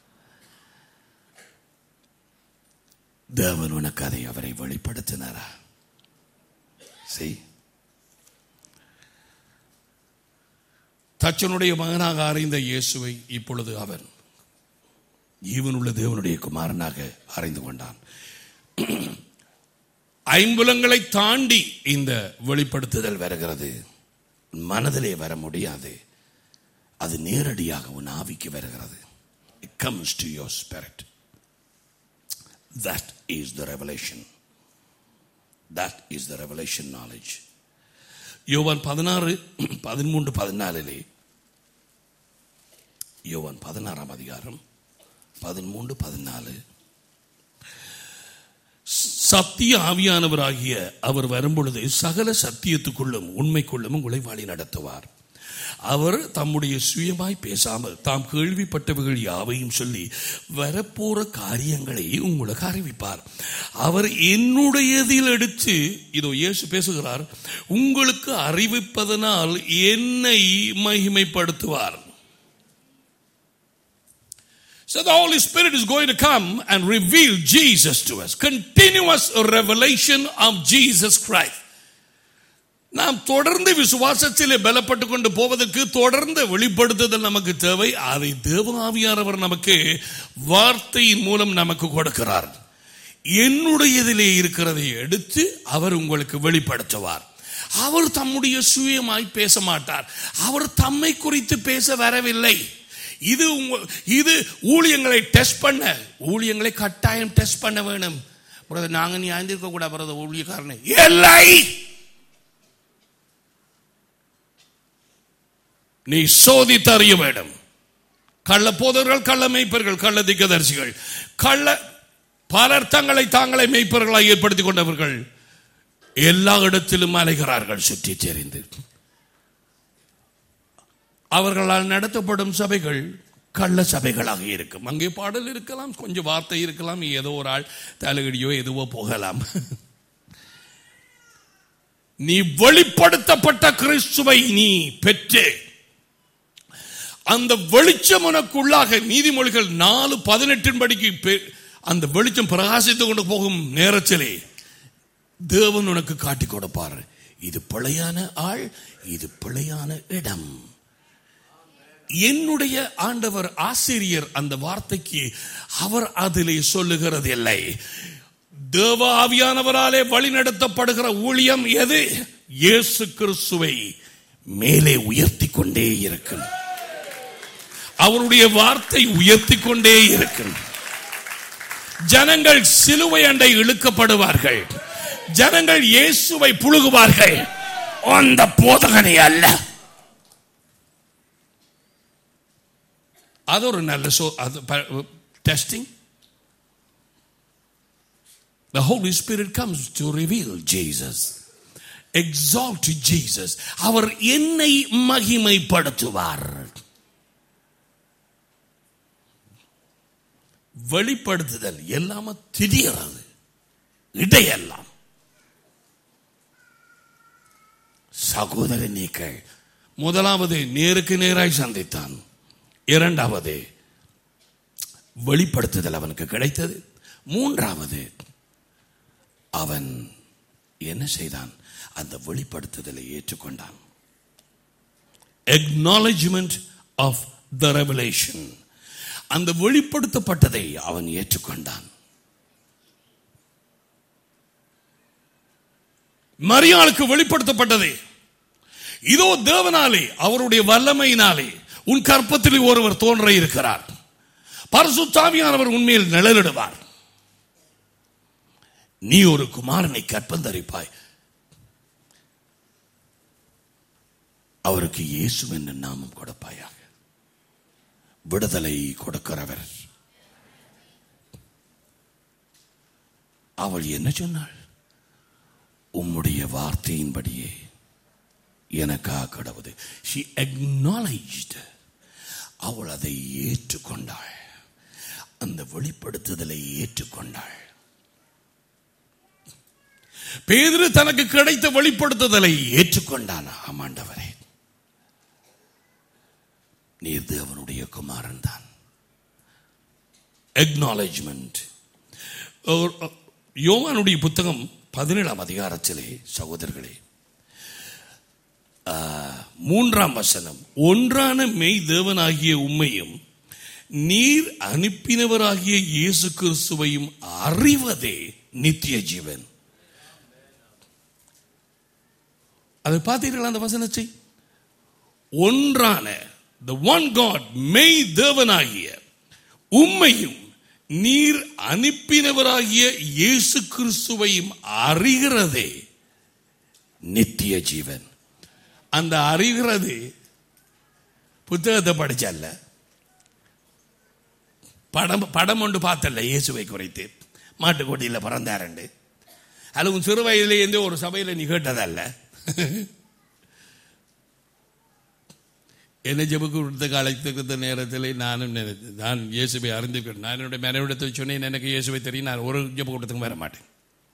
தேவன் உனக்கு அதை அவரை வெளிப்படுத்தினாரா செய் தச்சனுடைய மகனாக அறிந்த இயேசுவை இப்பொழுது அவன் ஜீவனுள்ள தேவனுடைய குமாரனாக அறிந்து கொண்டான் ஐம்புலங்களை தாண்டி இந்த வெளிப்படுத்துதல் வருகிறது மனதிலே வர முடியாது அது நேரடியாக உன் ஆவிக்கு வருகிறது it comes to your spirit that is the revelation that is the revelation knowledge யோவான் பதினாறு பதிமூன்று பதினாலிலே யோவான் பதினாறாம் அதிகாரம் பதிமூன்று பதினாலு சத்திய ஆவியானவராகிய அவர் வரும்பொழுது சகல சத்தியத்துக்குள்ளும் உண்மைக்குள்ளும் உங்களை வழி நடத்துவார் அவர் தம்முடைய சுயமாய் பேசாமல் தாம் கேள்விப்பட்டவைகள் யாவையும் சொல்லி வரப்போற காரியங்களை உங்களுக்கு அறிவிப்பார் அவர் என்னுடையதில் எடுத்து இதோ இயேசு பேசுகிறார் உங்களுக்கு அறிவிப்பதனால் என்னை மகிமைப்படுத்துவார் So the Holy Spirit is going to come and reveal Jesus to us. Continuous revelation of Jesus Christ. நாம் தொடர்ந்து விசுவாசத்திலே பலப்பட்டு கொண்டு போவதற்கு தொடர்ந்து வெளிப்படுத்துதல் நமக்கு தேவை அதை தேவாவியானவர் நமக்கு வார்த்தையின் மூலம் நமக்கு கொடுக்கிறார் என்னுடையதிலே இருக்கிறதை எடுத்து அவர் உங்களுக்கு வெளிப்படுத்துவார் அவர் தம்முடைய சுயமாய் பேச மாட்டார் அவர் தம்மை குறித்து பேச வரவில்லை இது உங்க இது ஊழியங்களை டெஸ்ட் பண்ண ஊழியங்களை கட்டாயம் டெஸ்ட் பண்ண வேணும் பிரதர் நாங்க நீ ஆய்ந்திருக்க கூட பிரதர் ஊழியக்காரனே இல்லை நீ சோதித்து அறிய வேண்டும் கள்ள போதர்கள் கள்ள மெய்ப்பர்கள் கள்ள திக்கதரிசிகள் கள்ள பலர் தங்களை தாங்களை மெய்ப்பர்களாக ஏற்படுத்திக் கொண்டவர்கள் எல்லா இடத்திலும் அலைகிறார்கள் சுற்றி தெரிந்து அவர்களால் நடத்தப்படும் சபைகள் கள்ள சபைகளாக இருக்கும் அங்கே பாடல் இருக்கலாம் கொஞ்சம் வார்த்தை இருக்கலாம் ஏதோ ஒரு ஆள் தலைகடியோ எதுவோ போகலாம் நீ வெளிப்படுத்தப்பட்ட கிறிஸ்துவை நீ பெற்று அந்த வெளிச்சம் உனக்குள்ளாக நீதிமொழிகள் நாலு பதினெட்டின் படிக்கு பெ- அந்த வெளிச்சம் பிரகாசித்துக் கொண்டு போகும் நேரத்திலே தேவன் உனக்கு காட்டி கொடுப்பார் இது பிழையான ஆள் இது பிழையான இடம் என்னுடைய ஆண்டவர் ஆசிரியர் அந்த வார்த்தைக்கு அவர் அதிலே சொல்லுகிறது இல்லை தேவ ஆவியானவராலே வழிநடத்தப்படுகிற ஊழியம் எது இயேசு கிறிஸ்துவை மேலே உயர்த்தி கொண்டே இருக்கும் அவருடைய வார்த்தை உயர்த்தி கொண்டே இருக்கும் ஜனங்கள் சிலுவை அண்டை இழுக்கப்படுவார்கள் ஜனங்கள் இயேசுவை புழுகுவார்கள் அந்த போதகனை அல்ல அது ஒரு நல்ல சோ அது testing The Holy Spirit comes to reveal Jesus. Exalt Jesus. அவர் என்னை மகிமைப்படுத்துவார் வெளிப்படுத்துதல் எல்லாம திடீர்றது இடையெல்லாம் சகோதர நீக்கள் முதலாவது நேருக்கு நேராய் சந்தித்தான் இரண்டாவது வெளிப்படுத்துதல் அவனுக்கு கிடைத்தது மூன்றாவது அவன் என்ன செய்தான் அந்த வெளிப்படுத்துதலை ஏற்றுக்கொண்டான் acknowledgement of the revelation அந்த வெளிப்படுத்தப்பட்டதை அவன் ஏற்றுக்கொண்டான் மரியாளுக்கு வெளிப்படுத்தப்பட்டது இதோ தேவனாலே அவருடைய வல்லமையினாலே உன் கற்பத்தில் ஒருவர் தோன்ற இருக்கிறார் பரசுத்தாவியானவர் உண்மையில் நிழலிடுவார் நீ ஒரு குமாரனை கற்பந்தரிப்பாய் அவருக்கு இயேசு என்ற நாமம் கொடுப்பாயாக விடுதலை கொடுக்கிறவர் அவள் என்ன சொன்னாள் உம்முடைய வார்த்தையின்படியே எனக்காக கடவுது she acknowledged அவள் அதை ஏற்றுக்கொண்டாள் அந்த வெளிப்படுத்துதலை ஏற்றுக்கொண்டாள் பேதுரு தனக்கு கிடைத்த வெளிப்படுத்துதலை ஏற்றுக்கொண்டான் ஆமாண்டவரே நீர் தேவனுடைய குமாரன் தான் acknowledgement யோவானுடைய புத்தகம் பதினேழாம் அதிகாரத்திலே சகோதரர்களே ஆ, மூன்றாம் வசனம் ஒன்றான மெய் தேவனாகிய உம்மையும் நீர் அனுப்பினவராகிய இயேசு கிறிஸ்துவையும் அறிவதே நித்திய ஜீவன் அதை பார்த்தீர்களா அந்த வசனத்தை ஒன்றான the one God மெய் தேவனாகிய உம்மையும் நீர் அனுப்பினவராகிய இயேசு கிறிஸ்துவையும் அறிகிறதே நித்திய ஜீவன் அந்த அறிகிறது புத்தகத்தை படிச்சல்ல படம் படம் ஒன்று பார்த்தல்ல இயேசுவை குறைத்து மாட்டுக்கோட்டியில் பிறந்தாரண்டு அது உன் சிறு வயதிலேருந்தே ஒரு சபையில் நீ கேட்டதல்ல என்னை ஜெபுக்கு கொடுத்த காலத்துக்கு நேரத்தில் நானும் நினைத்து நான் இயேசுவை அறிந்துக்கிறேன் நான் என்னுடைய மனைவிடத்தை சொன்னேன் எனக்கு இயேசுவை தெரியும் நான் ஒரு ஜெப கூட்டத்துக்கு வர மாட்டேன்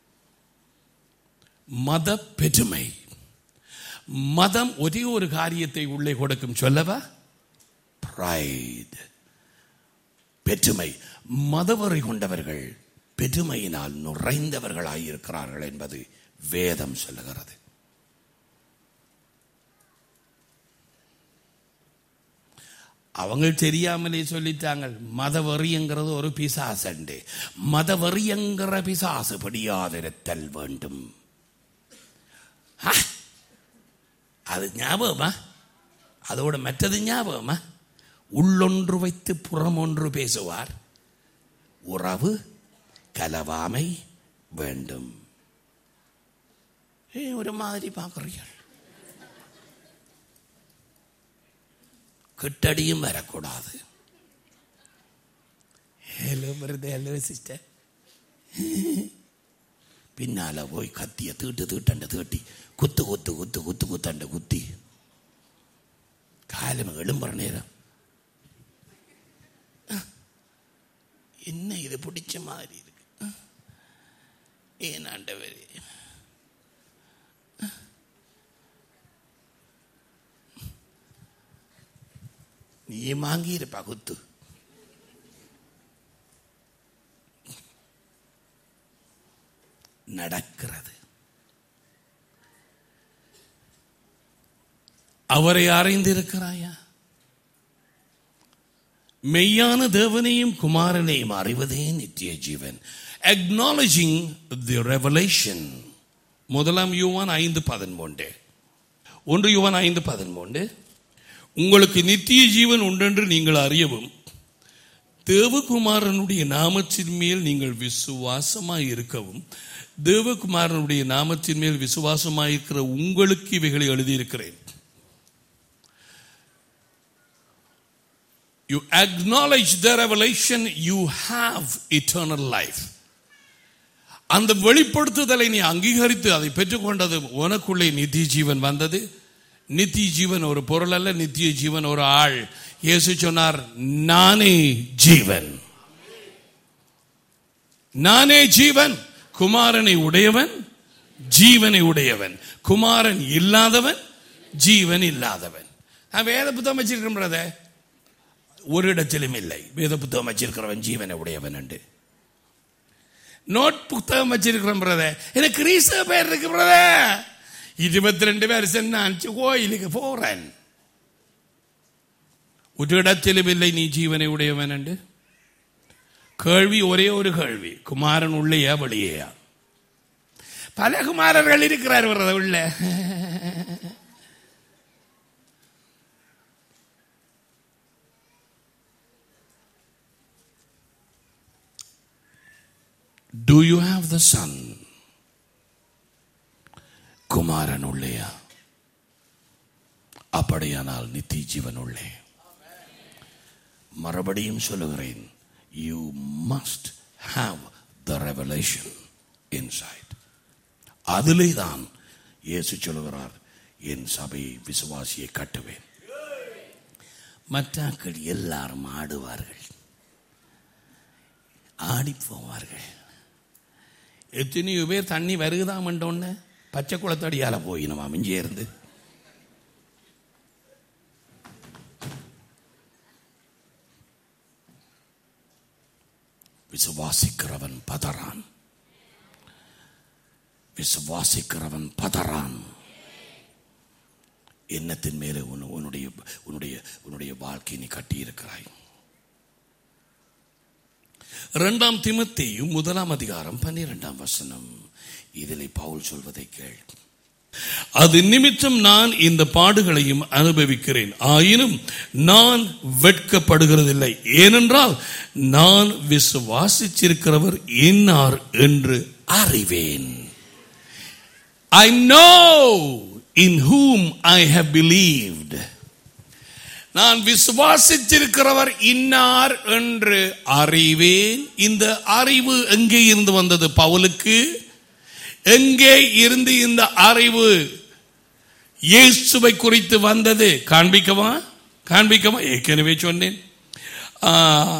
மத பெருமை மதம் ஒரே ஒரு காரியத்தை உள்ளே கொடுக்கும் சொல்லவா pride பெற்றுமை மதவரை கொண்டவர்கள் பெருமையினால் நுழைந்தவர்களாய் இருக்கிறார்கள் என்பது வேதம் சொல்லுகிறது அவங்க தெரியாமலே சொல்லிட்டாங்க மதவெறிங்கிறது ஒரு பிசாசண்டு மதவெறியங்கிற பிசாசு படியாதிருத்தல் வேண்டும் ஆ! அது ஞாபகமா அதோட மற்றது ஞாபகமா உள்ளொன்று வைத்து புறம் ஒன்று பேசுவார் உறவு கலவாமை வேண்டும் ஏ ஒரு மாதிரி பார்க்குறீர்கள் கிட்டடியும் வரக்கூடாது ஹலோ பிரதே ஹலோ சிஸ்டர் பின்னால போய் கத்திய தீட்டு தீட்டண்ட தீட்டி குத்து குத்து குத்து குத்து குத்தண்ட குத்தி காலம் எழும்புற நேரம் என்ன இது பிடிச்ச மாதிரி இருக்கு ஏன் ஆண்டவரே நீ வாங்கி இருப்பா குத்து நடக்கிறது அவரை அறிந்திருக்கிறாயா மெய்யான தேவனையும் குமாரனையும் அறிவதே நித்திய ஜீவன் acknowledging the revelation முதலாம் யுவான் ஐந்து பதிமூன்று ஒன்று யுவான் ஐந்து பதிமூன்று உங்களுக்கு நித்திய ஜீவன் உண்டென்று நீங்கள் அறியவும் தேவகுமாரனுடைய நாமத்தின் மேல் நீங்கள் விசுவாசமாய் இருக்கவும் தேவகுமாரனுடைய நாமத்தின் மேல் விசுவாசமாய் இருக்கிற உங்களுக்கு இவைகளை எழுதியிருக்கிறேன் You acknowledge the revelation, you have eternal life. அந்த வெளிப்படுத்துதலை நீ அங்கீகரித்து அதை பெற்றுக்கொண்டது உனக்குள்ளே நித்திய ஜீவன் வந்தது நித்திய ஜீவன் ஒரு பொருள் அல்ல நித்திய ஜீவன் ஒரு ஆள் இயேசு சொன்னார் நானே ஜீவன் நானே ஜீவன் குமாரனை உடையவன் ஜீவனை உடையவன் குமாரன் இல்லாதவன் ஜீவன் இல்லாதவன் நான் வேத புத்தகம் வச்சிருக்கிறேன் பிரதர் ஒரு இடத்திலும் இல்லை வேத புத்தகம் வச்சிருக்கிறவன் ஜீவனை உடையவன் என்று நோட் புத்தகம் வச்சிருக்கிறேன் பிரதர் எனக்கு ரீச பேர் இருக்கு பிரதர் இருபத்தி ரெண்டு வருஷம் நான் கோயிலுக்கு போறேன் ஒரு இடத்திலும் இல்லை நீ ஜீவனை உடையவன் என்று கேள்வி ஒரே ஒரு கேள்வி குமாரன் உள்ளேயா வெளியேயா பல குமாரர்கள் இருக்கிறார் வர்றத உள்ள Do you have the son? குமாரன் உள்ளேயா அப்படியானால் நித்திய ஜீவன் உள்ளே மறுபடியும் சொல்லுகிறேன் you must have the revelation inside அதிலே தான் இயேசு சொல்லுகிறார் என் சபையை விசுவாசியை கட்டுவேன் மற்றாக்கள் எல்லாரும் ஆடுவார்கள் ஆடி போவார்கள் எத்தனையோ பேர் தண்ணி வருகுதாமண்டோன்னு பச்சை குளத்தடியால போய் நம்ம மிஞ்சே இருந்து விசுவாசிக்கிறவன் பதறான் விசுவாசிக்கிறவன் பதறான் எண்ணத்தின் மேலே உன் உன்னுடைய உன்னுடைய உன்னுடைய வாழ்க்கை நீ கட்டியிருக்கிறாய் இரண்டாம் திமுத்தேயும் முதலாம் அதிகாரம் பன்னிரெண்டாம் வசனம் இதிலே பவுல் சொல்வதை கேள் அது நிமித்தம் நான் இந்த பாடுகளையும் அனுபவிக்கிறேன் ஆயினும் நான் வெட்கப்படுகிறதில்லை ஏனென்றால் நான் விசுவாசிச்சிருக்கிறவர் இன்னார் என்று அறிவேன் I know in whom I have believed நான் விசுவாசிச்சிருக்கிறவர் இன்னார் என்று அறிவேன் இந்த அறிவு எங்கே இருந்து வந்தது பவுலுக்கு எங்கே இருந்து இந்த அறிவு இயேசுவை குறித்து வந்தது காண்பிக்கவா காண்பிக்கவா ஏற்கனவே சொன்னேன் ஆ,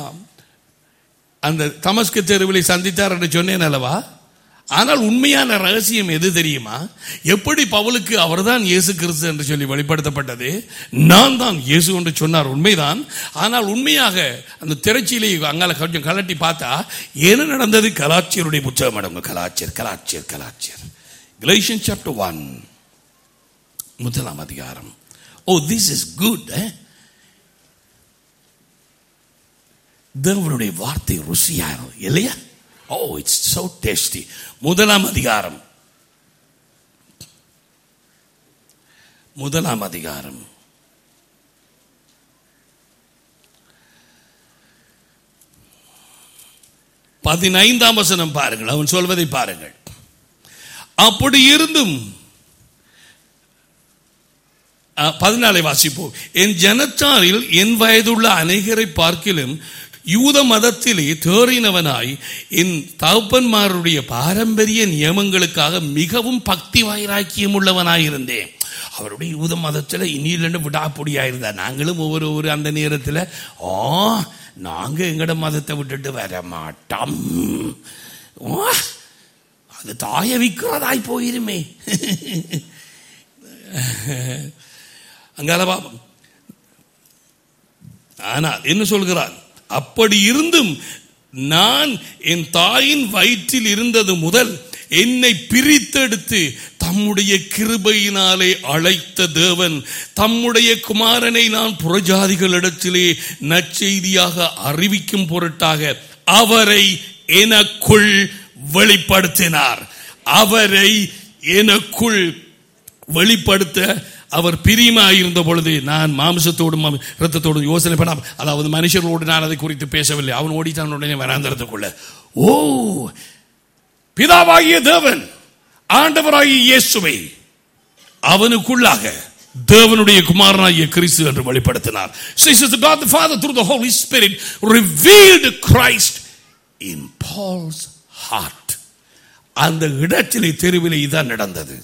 அந்த தமஸ்கு தெருவில் சந்தித்தார் என்று சொன்னேன் அல்லவா ஆனால் உண்மையான ரகசியம் எது தெரியுமா எப்படி பவுலுக்கு அவர்தான் இயேசு கிறிஸ்து என்று சொல்லி வெளிப்படுத்தப்பட்டது நான் தான் இயேசு என்று சொன்னார் உண்மைதான் ஆனால் உண்மையாக அந்த திரைச்சியிலே அங்கால கொஞ்சம் கலட்டி பார்த்தா என்ன நடந்தது கலாச்சியருடைய புத்தகம் அடங்கும் கலாச்சியர் கலாச்சியர் கலாச்சியர் கிலேஷன் சாப்டர் ஒன் முதலாம் அதிகாரம் ஓ திஸ் இஸ் குட் தேவனுடைய வார்த்தை ருசியாக இல்லையா ஓ இட்ஸ் so டேஸ்டி முதலாம் அதிகாரம் முதலாம் அதிகாரம் பதினைந்தாம் வசனம் பாருங்கள் அவன் சொல்வதை பாருங்கள் அப்படி இருந்தும் அஹ், பதினாலை வாசிப்போம் என் ஜனத்தாரில் என் வயதுள்ள அநேகரை பார்க்கிலும் யூத மதத்திலே தேறினவனாய் என் தகப்பன்மாருடைய பாரம்பரிய நியமங்களுக்காக மிகவும் பக்தி வைராக்கியம் உள்ளவனாயிருந்தேன் அவருடைய யூத மதத்தில் இனியிலன்னு விடாப்பொடியா இருந்தா நாங்களும் ஒவ்வொரு ஒரு அந்த நேரத்தில் ஆ நாங்க எங்கட மதத்தை விட்டுட்டு வர மாட்டோம் ஓ, அது தாய விற்கிறதாய் போயிருமே அங்கால பாப்போம் ஆனால் என்ன சொல்கிறான் அப்படி இருந்தும் நான் என் தாயின் வயிற்றில் இருந்தது முதல் என்னை பிரித்தெடுத்து தம்முடைய கிருபையினாலே அழைத்த தேவன் தம்முடைய குமாரனை நான் புறஜாதிகளிடத்திலே நற்செய்தியாக அறிவிக்கும் பொருட்டாக அவரை எனக்குள் வெளிப்படுத்தினார் அவரை எனக்குள் வெளிப்படுத்த அவர் பிரியமாயிருந்த பொழுது நான் மாம்சத்தோடும் மாம்- இரத்தத்தோடும் யோசனை பண்ண அதாவது மனுஷர்களோடு நான் அதை குறித்து பேசவில்லை அவன் ஓடித்தான் உடனே வராந்திரத்துக்குள்ள ஓ பிதாவாகிய தேவன் ஆண்டவராகிய இயேசுவை அவனுக்குள்ளாக தேவனுடைய குமாரனாகிய கிறிஸ்து என்று வெளிப்படுத்தினார் So he says, God the Father through the Holy Spirit revealed Christ in Paul's heart. அந்த இடத்திலே தெருவிலே இதான் நடந்தது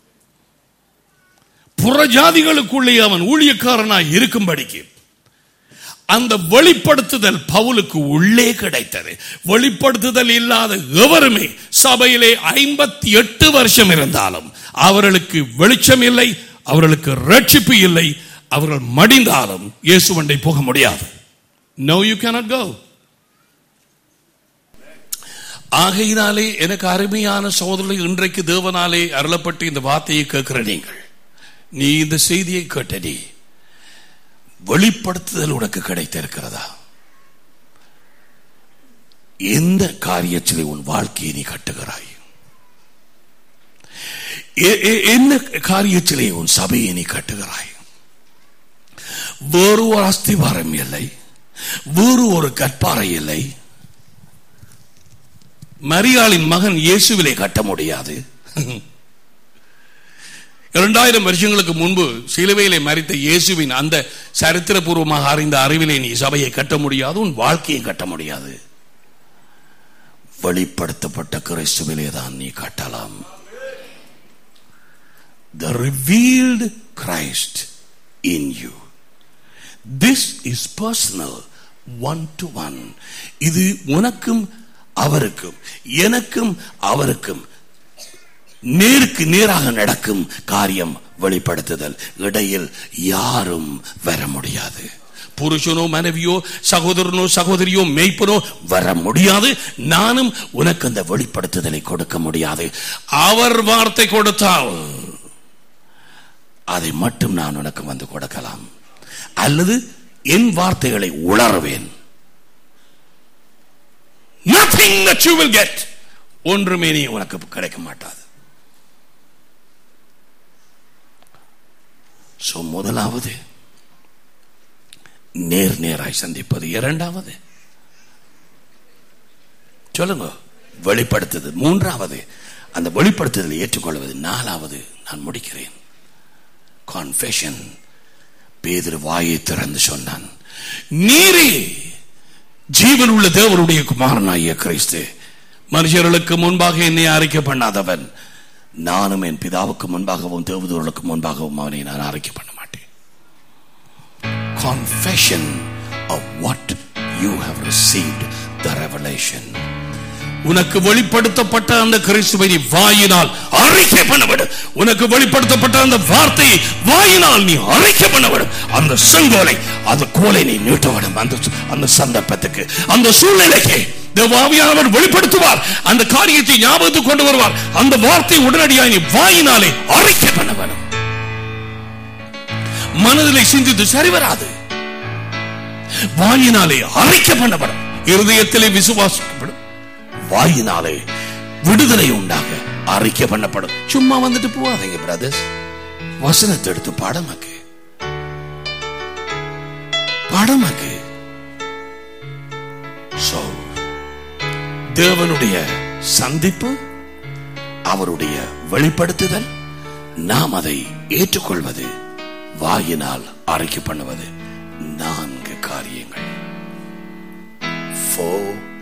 புறஜாதிகளுக்குள்ளே அவன் ஊழியக்காரனாய் இருக்கும்படிக்கு அந்த வெளிப்படுத்துதல் பவுலுக்கு உள்ளே கிடைத்தது வெளிப்படுத்துதல் இல்லாத எவருமே சபையிலே ஐம்பத்தி எட்டு வருஷம் இருந்தாலும் அவர்களுக்கு வெளிச்சம் இல்லை அவர்களுக்கு ரட்சிப்பு இல்லை அவர்கள் மடிந்தாலும் இயேசுவண்டை போக முடியாது நோ யூ cannot go ஆகையினாலே எனக்கு அருமையான சோதரில் இன்றைக்கு தேவனாலே அருளப்பட்டு இந்த வார்த்தையை கேட்கிற நீங்கள் நீ இந்த செய்தியை கேட்ட நீ வெளிப்படுத்துதல் உனக்கு கிடைத்திருக்கிறதா எந்த காரியத்திலே உன் வாழ்க்கையை நீ கட்டுகிறாய் எ- எ- என்ன காரியத்திலே உன் சபையை நீ கட்டுகிறாய் வேறு ஒரு அஸ்திவாரம் இல்லை வேறு ஒரு கற்பாறை இல்லை மரியாளின் மகன் இயேசுவிலே கட்ட முடியாது இரண்டாயிரம் வருஷங்களுக்கு முன்பு சிலுவையிலே மறித்த இயேசுவின் அந்த சரித்திரபூர்வமாக அறிந்த அறிவிலே நீ சபையை கட்ட முடியாது உன் வாழ்க்கையை கட்ட முடியாது வெளிப்படுத்தப்பட்ட கிறிஸ்துவிலே தான் நீ கட்டலாம் the revealed Christ in you this is personal one to one இது உனக்கும் அவருக்கும் எனக்கும் அவருக்கும் நேருக்கு நேராக நடக்கும் காரியம் வெளிப்படுத்துதல் இடையில் யாரும் வர முடியாது புருஷனோ மனைவியோ சகோதரனோ சகோதரியோ மெய்ப்பனோ வர முடியாது நானும் உனக்கு அந்த வெளிப்படுத்துதலை கொடுக்க முடியாது அவர் வார்த்தை கொடுத்தால் அதை மட்டும் நான் உனக்கு வந்து கொடுக்கலாம் அல்லது என் வார்த்தைகளை உணர்வேன் nothing that you will get ஒன்றுமே நீ உனக்கு கிடைக்க மாட்டாது சோ முதலாவது நேர் நேராய் சந்திப்பது இரண்டாவது சொல்லுங்க வெளிப்படுத்துது மூன்றாவது அந்த வெளிப்படுத்துதலை ஏற்றுக்கொள்வது நாலாவது நான் முடிக்கிறேன் கான்ஃபெஷன் பேதுரு வாயை திறந்து சொன்னான் நீரே ஜீவன் உள்ள தேவனுடைய குமாரனாகிய கிறிஸ்து மனுஷர்களுக்கு முன்பாக என்னை அறிக்கை பண்ணாதவன் நானும் என் பிதாவுக்கு முன்பாகவும் தேவதூர்களுக்கு முன்பாகவும் அவனை நான் அறிக்கை பண்ண மாட்டேன் confession of what you have received the revelation உனக்கு வெளிப்படுத்தப்பட்ட அந்த கிறிஸ்துவை நீ வாயினால் அறிக்கை பண்ணவிடு உனக்கு வெளிப்படுத்தப்பட்ட அந்த வார்த்தையை வாயினால் நீ அறிக்கை பண்ணவிடு அந்த செங்கோலை அந்த கோலை நீ நீட்டவிடும் அந்த அந்த சந்தர்ப்பத்துக்கு அந்த சூழ்நிலைக்கு தேவாவியானவர் வெளிப்படுத்துவார் அந்த காரியத்தை ஞாபகத்துக்கு கொண்டு வருவார் அந்த வார்த்தை உடனடியாக நீ வாயினாலே அறிக்கை பண்ண வேண்டும் மனதிலே சிந்தித்து சரி வராது வாயினாலே அறிக்கை பண்ணப்படும் இருதயத்திலே விசுவாசிக்கப்படும் வாயினாலே விடுதலை உண்டாக அறிக்கை பண்ணப்படும் சும்மா வந்துட்டு போவாதீங்க பிரதர்ஸ் வசனத்தை எடுத்து பாடமாக்கு பாடமாக்கு So, தேவனுடைய சந்திப்பு அவருடைய வெளிப்படுத்துதல் நாம் அதை ஏற்றுக்கொள்வது வாயினால் அறிக்கை பண்ணுவது நான்கு காரியங்கள் Four